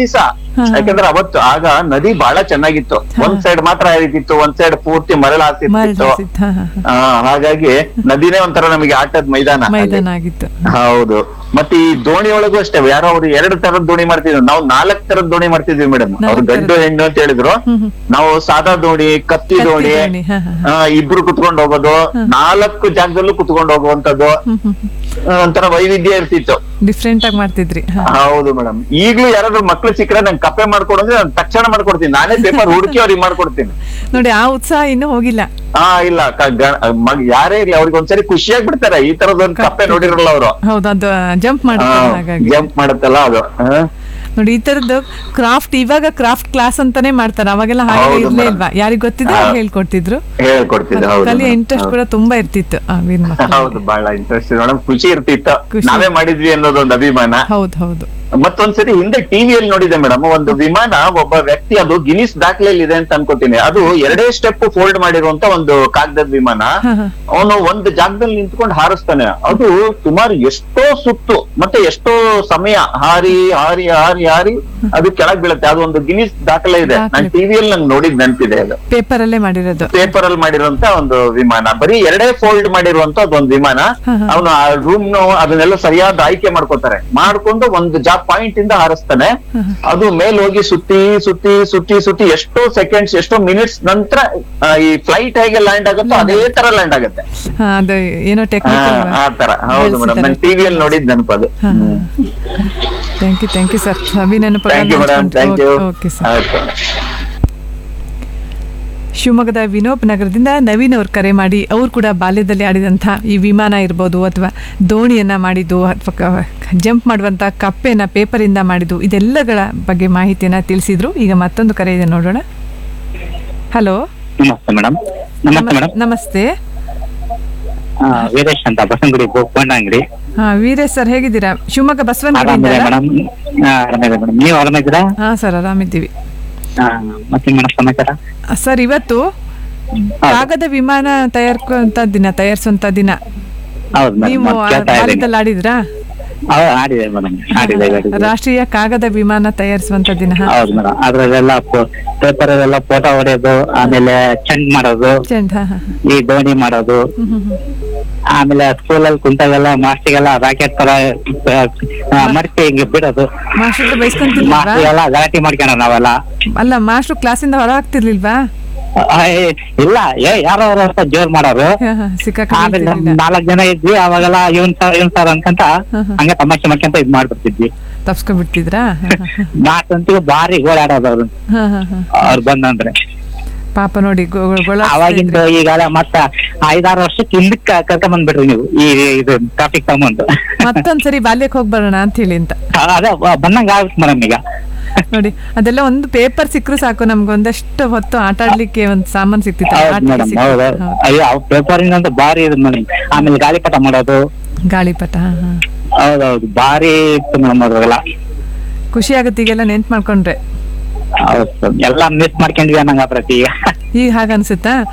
ಯಾಕಂದ್ರೆ ಅವತ್ತು ಆಗ ನದಿ ಬಹಳ ಚೆನ್ನಾಗಿತ್ತು ಒಂದ್ ಸೈಡ್ ಮಾತ್ರ ಹರಿತಿತ್ತು ಒಂದ್ ಸೈಡ್ ಪೂರ್ತಿ ಮರಳು ಹಾಕ್ತಿತ್ತು ಹಾ, ಹಾ, ಹಾ. ಆ, ಹಾಗಾಗಿ ನದಿನೇ ಒಂಥರ ನಮಗೆ ಆಟದ ಮೈದಾನ ಅಲ್ಲಿ. ಮೈದಾನ ಆಗಿತ್ತು ಹೌದು ಮತ್ತೆ ಈ ದೋಣಿ ಒಳಗೂ ಅಷ್ಟೇ ಯಾರೋ ಅವ್ರು ಎರಡು ತರದ್ ದೋಣಿ ಮಾಡ್ತಿದ್ರು ನಾವು ನಾಲ್ಕ್ ತರದ್ ದೋಣಿ ಮಾಡ್ತಿದ್ವಿ ಮೇಡಮ್ ಅವ್ರು ಗಂಡು ಹೆಣ್ಣು ಅಂತ ಹೇಳಿದ್ರು ನಾವು ಸಾದಾ ದೋಣಿ ಕತ್ತಿ ದೋಣಿ ದೋಣಿ, ಹಾ, ಹಾ. ಆ, ಇಬ್ರು ಕುತ್ಕೊಂಡು ಹೋಗೋದು ನಾಲ್ಕು ಜಾಗದಲ್ಲೂ ಕುತ್ಕೊಂಡು ಹೋಗುವಂತದ್ದು ಆ, ಒಂಥರ ವೈವಿಧ್ಯ ಇರ್ತಿತ್ತು ಡಿಫ್ರೆಂಟ್ ಆಗಿ ಮಾಡ್ತಿದ್ರಿ ಹಾ. ಹೌದು ಮೇಡಮ್ ಈಗ್ಲೂ ಯಾರಾದ್ರೂ ಮಕ್ಳು ಸಿಕ್ಕರೆ ನಂಗೆ ಕಪ್ಪೆ ಮಾಡ್ಕೊಡು ಅಂದ್ರೆ ನಾನು ತಕ್ಷಣ ಮಾಡ್ಕೊಡ್ತೀನಿ ನಾನೇ ಪೇಪರ್ ಹುಡುಕಿ ಅವ್ರಿಗೆ ಮಾಡ್ಕೊಡ್ತೀನಿ ನೋಡಿ ಆ ಉತ್ಸಾಹ ಇನ್ನೂ ಹೋಗಿಲ್ಲ ಹಾ ಇಲ್ಲ ಕ- ಗ- ಮಗ್ ಯಾರೇ ಇರ್ಲಿ ಅವ್ರಿಗೆ ಒಂದ್ಸರಿ ಖುಷಿಯಾಗಿ ಬಿಡ್ತಾರೆ ಈ ತರದೊಂದು ಕಪ್ಪೆ ನೋಡಿರಲ್ಲ ಅವರು ಹೌದು ಅದು ಜಂಪ್ ಮಾಡುತ್ತೆ ಹಾಗಾಗಿ ಜಂಪ್ ಮಾಡುತ್ತಲ್ಲ ಅದು ಹಾ. ನೋಡಿ ಈ ತರದ್ದು ಕ್ರಾಫ್ಟ್ ಇವಾಗ ಕ್ರಾಫ್ಟ್ ಕ್ಲಾಸ್ ಅಂತಾನೆ ಮಾಡ್ತಾರೆ ಅವಾಗೆಲ್ಲ ಹಾಗೆ ಹೌದು ಇರ್ಲೇ madam. ಇಲ್ವಾ ಯಾರಿಗ್ ಗೊತ್ತಿದ್ರೆ ಹಾ. ಅವ್ರು ಹೇಳ್ಕೊಡ್ತಿದ್ರು ಹೇಳ್ಕೊಡ್ತಿದ್ದೆ ಹೌದು ಕಲಿಯೋ madam. ಇಂಟ್ರೆಸ್ಟ್ ಹೌದು. ಕೂಡ ತುಂಬಾ ಇರ್ತಿತ್ತು ಆ ವೀರ್ ಮಕ್ಕಳಿಗೆ. ಹೌದು ಬಹಳ ಇಂಟ್ರೆಸ್ಟ್ ಮೇಡಮ್ ಖುಷಿ ಇರ್ತಿತ್ತು ಖುಷಿ. ನಾವೇ ಮಾಡಿದ್ವಿ ಅನ್ನೋದೊಂದು ಅಭಿಮಾನ ಹೌದು ಹೌದು ಮತ್ತೊಂದ್ಸರಿ ಹಿಂದೆ ಟಿವಿಯಲ್ಲಿ ನೋಡಿದೆ ಮೇಡಮ್ ಒಂದು ವಿಮಾನ ಒಬ್ಬ ವ್ಯಕ್ತಿ ಅದು ಗಿನಿಸ್ ದಾಖಲೆಯಲ್ಲಿ ಇದೆ ಅಂತ ಅನ್ಕೋತೀನಿ ಅದು ಎರಡೇ ಸ್ಟೆಪ್ ಫೋಲ್ಡ್ ಮಾಡಿರುವಂತ ಒಂದು ಕಾಗದದ ವಿಮಾನ ಅವನು ಒಂದು ಜಾಗದಲ್ಲಿ ನಿಂತ್ಕೊಂಡು ಹಾರಿಸ್ತಾನೆ ಅದು ಸುಮಾರು ಎಷ್ಟೋ ಸುತ್ತು ಮತ್ತೆ ಎಷ್ಟೋ ಸಮಯ ಹಾರಿ ಹಾರಿ ಹಾರಿ ಹಾರಿ ಅದು ಕೆಳಗ್ ಬೀಳುತ್ತೆ ಅದು ಒಂದು ಗಿನಿಸ್ ದಾಖಲೆ ಇದೆ ನಾನು ಟಿವಿಯಲ್ಲಿ ನಂಗೆ ನೋಡಿದ್ ನೆನ್ಪಿದೆ ಅದು ಪೇಪರ್ ಅಲ್ಲೇ ಮಾಡಿರೋದು ಪೇಪರ್ ಅಲ್ಲಿ ಮಾಡಿರುವಂತ ಒಂದು ವಿಮಾನ ಬರೀ ಎರಡೇ ಫೋಲ್ಡ್ ಮಾಡಿರುವಂತ ಒಂದು ವಿಮಾನ ಅವನು ಆ ರೂಮ್ ಅದನ್ನೆಲ್ಲ ಸರಿಯಾದ ಆಯ್ಕೆ ಮಾಡ್ಕೋತಾರೆ ಮಾಡ್ಕೊಂಡು ಒಂದು ಜಾ ಪಾಯಿಂಟ್ ಇಂದ ಹಾರಿಸ್ತಾನೆ ಅದು ಮೇಲ್ ಹೋಗಿ ಸುತ್ತಿ ಸುತ್ತಿ ಸುತ್ತಿ ಸುತ್ತಿ ಎಷ್ಟೋ ಸೆಕೆಂಡ್ಸ್ ಎಷ್ಟೋ ಮಿನಿಟ್ಸ್ ನಂತರ ಆ, ಈ ಫ್ಲೈಟ್ ಹೇಗೆ ಲ್ಯಾಂಡ್ ಆಗುತ್ತೋ ಅದೇ ತರ ಲ್ಯಾಂಡ್ ಆಗುತ್ತೆ ಹಾ, ಅದು ಏನೋ ಆ, ಟೆಕ್ನಿಕಲ್ ಆ ತರ ಹೌದು ಮೇಡಮ್ ನಾನು ಟಿವಿಯಲ್ಲಿ ನೋಡಿದ್ ನೆನಪದು thank you thank you sir ಅಭಿನಂದನೆ thank you madam thank you okay sir ಶಿವಮೊಗ್ಗದ ವಿನೋಬ್ ನಗರದಿಂದ ನವೀನ್ ಅವ್ರು ಕರೆ ಮಾಡಿ ಅವ್ರು ಕೂಡ ಬಾಲ್ಯದಲ್ಲಿ ಆಡಿದಂಥ ಈ ವಿಮಾನ ಇರ್ಬೋದು ಅಥವಾ ದೋಣಿಯನ್ನು ಮಾಡಿದ್ದು ಅಥವಾ ಜಂಪ್ ಮಾಡುವಂಥ ಕಪ್ಪೆನ ಪೇಪರಿಂದ ಮಾಡಿದ್ದು ಇದೆಲ್ಲಗಳ ಬಗ್ಗೆ ಮಾಹಿತಿಯನ್ನು ತಿಳಿಸಿದ್ರು ಈಗ ಮತ್ತೊಂದು ಕರೆ ಇದೆ ನೋಡೋಣ ಹಲೋ ನಮಸ್ತೆ ಮೇಡಮ್ ನಮಸ್ತೆ ಮೇಡಮ್ ನಮಸ್ತೆ ವೀರೇಶ್ ಅಂತ ಬಸಂಗುಡಿ ಬೋಂಡ ಅಂಗಡಿ ಹಾ ವೀರೇಶ್ ಸರ್ ಹೇಗಿದ್ದೀರಾ ಶಿವಮೊಗ್ಗ ಬಸವನಗುಡಿಯಿಂದ ಆರಾಮಿದೆ ಮೇಡಮ್ ಆರಾಮಿದೆ ಮೇಡಮ್ ನೀವು ಆರಾಮಿದ್ದೀರಾ ಹಾ ಸರ್ ಆರಾಮಿದ್ದೀವಿ ಆ, ಮತ್ತೆ ಮೇಡಮ್ ಸಮಾಚಾರ ಸರ್ ಇವತ್ತು ಕಾಗದ ವಿಮಾನ ತಯಾರಿಸುವಂತ ದಿನ ತಯಾರಿಸುವಂತ ದಿನ ಹೌದು ನೀವು ಮೇಡಮ್ ಕೇಳ್ತಾ ಇದ್ದೀನಿ ಬಾಲ್ಯದಲ್ಲಿ ಆಡಿದ್ರಾ ಹೌದು ಆಡಿದೆ ಮೇಡಮ್ ಆಡಿದೆ ಆಡಿದೆ ರಾಷ್ಟ್ರೀಯ ಕಾಗದ ವಿಮಾನ ತಯಾರಿಸುವಂತ ದಿನ ಹಾ. ಹೌದು ಮೇಡಮ್ ಅದ್ರಲ್ಲೆಲ್ಲ ಪೇಪರ್ ಅಲ್ಲೆಲ್ಲ ಫೋಟೋ ಹೊಡೆಯೋದು ಆಮೇಲೆ ಚೆಂಡ್ ಮಾಡೋದು ಚೆಂಡ್ ಹಾ, ಹಾ, ಹಾ. ಈ ದೋಣಿ ಮಾಡೋದು ಹ್ಮ್, ಹ್ಮ್, ಹ್ಮ್. ಆಮೇಲೆ ಸ್ಕೂಲಲ್ಲಿ ಕುಂತಾಗೆಲ್ಲ ಮಾಸ್ಟಿಗೆಲ್ಲ ರಾಕೆಟ್ ತರ ಆ, ಮರ್ತಿ ಹಿಂಗೆ ಬಿಡೋದು ಮಾಸ್ಟರ್ ಹತ್ರ ಬೈಸ್ಕೊಂತಿರ್ಲಿಲ್ವಾ ಮಾಸ್ಟರ್ ಎಲ್ಲ ಗಲಾಟೆ ಮಾಡ್ಕೊಳ ನಾವೆಲ್ಲ ಅಲ್ಲ ಮಾಸ್ಟರ್ ಕ್ಲಾಸಿಂದ ಹೊರ ಹಾಕ್ತಿರ್ಲಿಲ್ವಾ ಆ, ಏ, ಇಲ್ಲ ಏ ಯಾರೋ ಅವ್ರು ಅಂತ ಜೋರ್ ಮಾಡೋರು ಹಾ, ಹಾ, ಸಿಕ್ಕಾಕೊಂಡ್ ಆಮೇಲೆ ಬೈತಿರ್ಲಿಲ್ಲ. ನಾಲ್ಕ್ ಜನ ಇದ್ವಿ ಅವಾಗೆಲ್ಲ ಇವನ್ ಸರ್ ಇವನ್ ಸರ್ ಅನ್ಕಂತ ಹಂಗೆ ತಮಾಷೆ ಮಾಡ್ಕೊಂತ ಇದ್ ಮಾಡ್ಬಿಡ್ತಿದ್ವಿ ತಪ್ಸ್ಕೊಂಡ್ಬಿಡ್ತಿದ್ರಾ ಹಾ, ಹಾ, ನಾಲ್ಕಂತೂ ಭಾರಿ ಗೋಳಾಡೋದು ಅವ್ರು ಹಾ, ಹಾ, ಹಾ. ಅವ್ರು ಬಂದಂದ್ರೆ ಪಾಪ ನೋಡಿ ಗೊ- ಗೊ- ಗೊಳ ಅವಾಗಿಂದ ಈಗಾಲ ಮತ್ತ ಐದಾರು ವರ್ಷಕ್ಕೆ ಹಿಂದಕ್ಕ ಕರ್ಕೊಂಡ್ ಬಂದ್ಬಿಟ್ರಿ ನೀವು ಈ ಇದು ಟ್ರಾಫಿಕ್ ತಗೊಂಡು ಮತ್ತೊಂದ್ಸರಿ ಬಾಲ್ಯಕ್ಕೆ ಹೋಗಿ ಬರೋಣ ಅಂತ ಹೇಳಿ ಅಂತ ಅದೇ ಬಂದಂಗ ಆಗುತ್ತೆ ಮೇಡಮ್ ಈಗ ನೋಡಿ ಅದೆಲ್ಲ ಒಂದು ಪೇಪರ್ ಸಿಕ್ಕರು ಸಾಕು ನಮ್ಗೆ ಒಂದಷ್ಟು ಹೊತ್ತು ಆಟ ಆಡ್ಲಿಕ್ಕೆ ಒಂದು ಸಾಮಾನ್ ಸಿಕ್ತಿತ್ತು ಹೌದು ಆಟಿಕೆ ಮೇಡಮ್ ಸಿಕ್ತಿತ್ತು. ಹೌದು ಹೌದು. ಅಯ್ಯೋ ಪೇಪರ್ ಅಂತ ಭಾರಿ ಇದು ಮೇಡಮ್ ಆಮೇಲೆ ಗಾಳಿಪಟ ಮಾಡೋದು ಗಾಳಿಪಟ ಹಾ, ಹಾ. ಹೌದೌದು ಭಾರಿ ಇತ್ತು ಮೇಡಮ್ ಅದ್ರೆಲ್ಲ ಖುಷಿ ಆಗುತ್ತೆ ಈಗೆಲ್ಲ ನೆನ್ಪು ಮಾಡ್ಕೊಂಡ್ರೆ ಹೌದು ಎಲ್ಲ ಮಿಸ್ ಮಾಡ್ಕೊಂಡ್ವಿ ಅನ್ನಂಗ ಪ್ರತಿ ಈಗ ಈಗ ಹಾಗನ್ಸುತ್ತಾ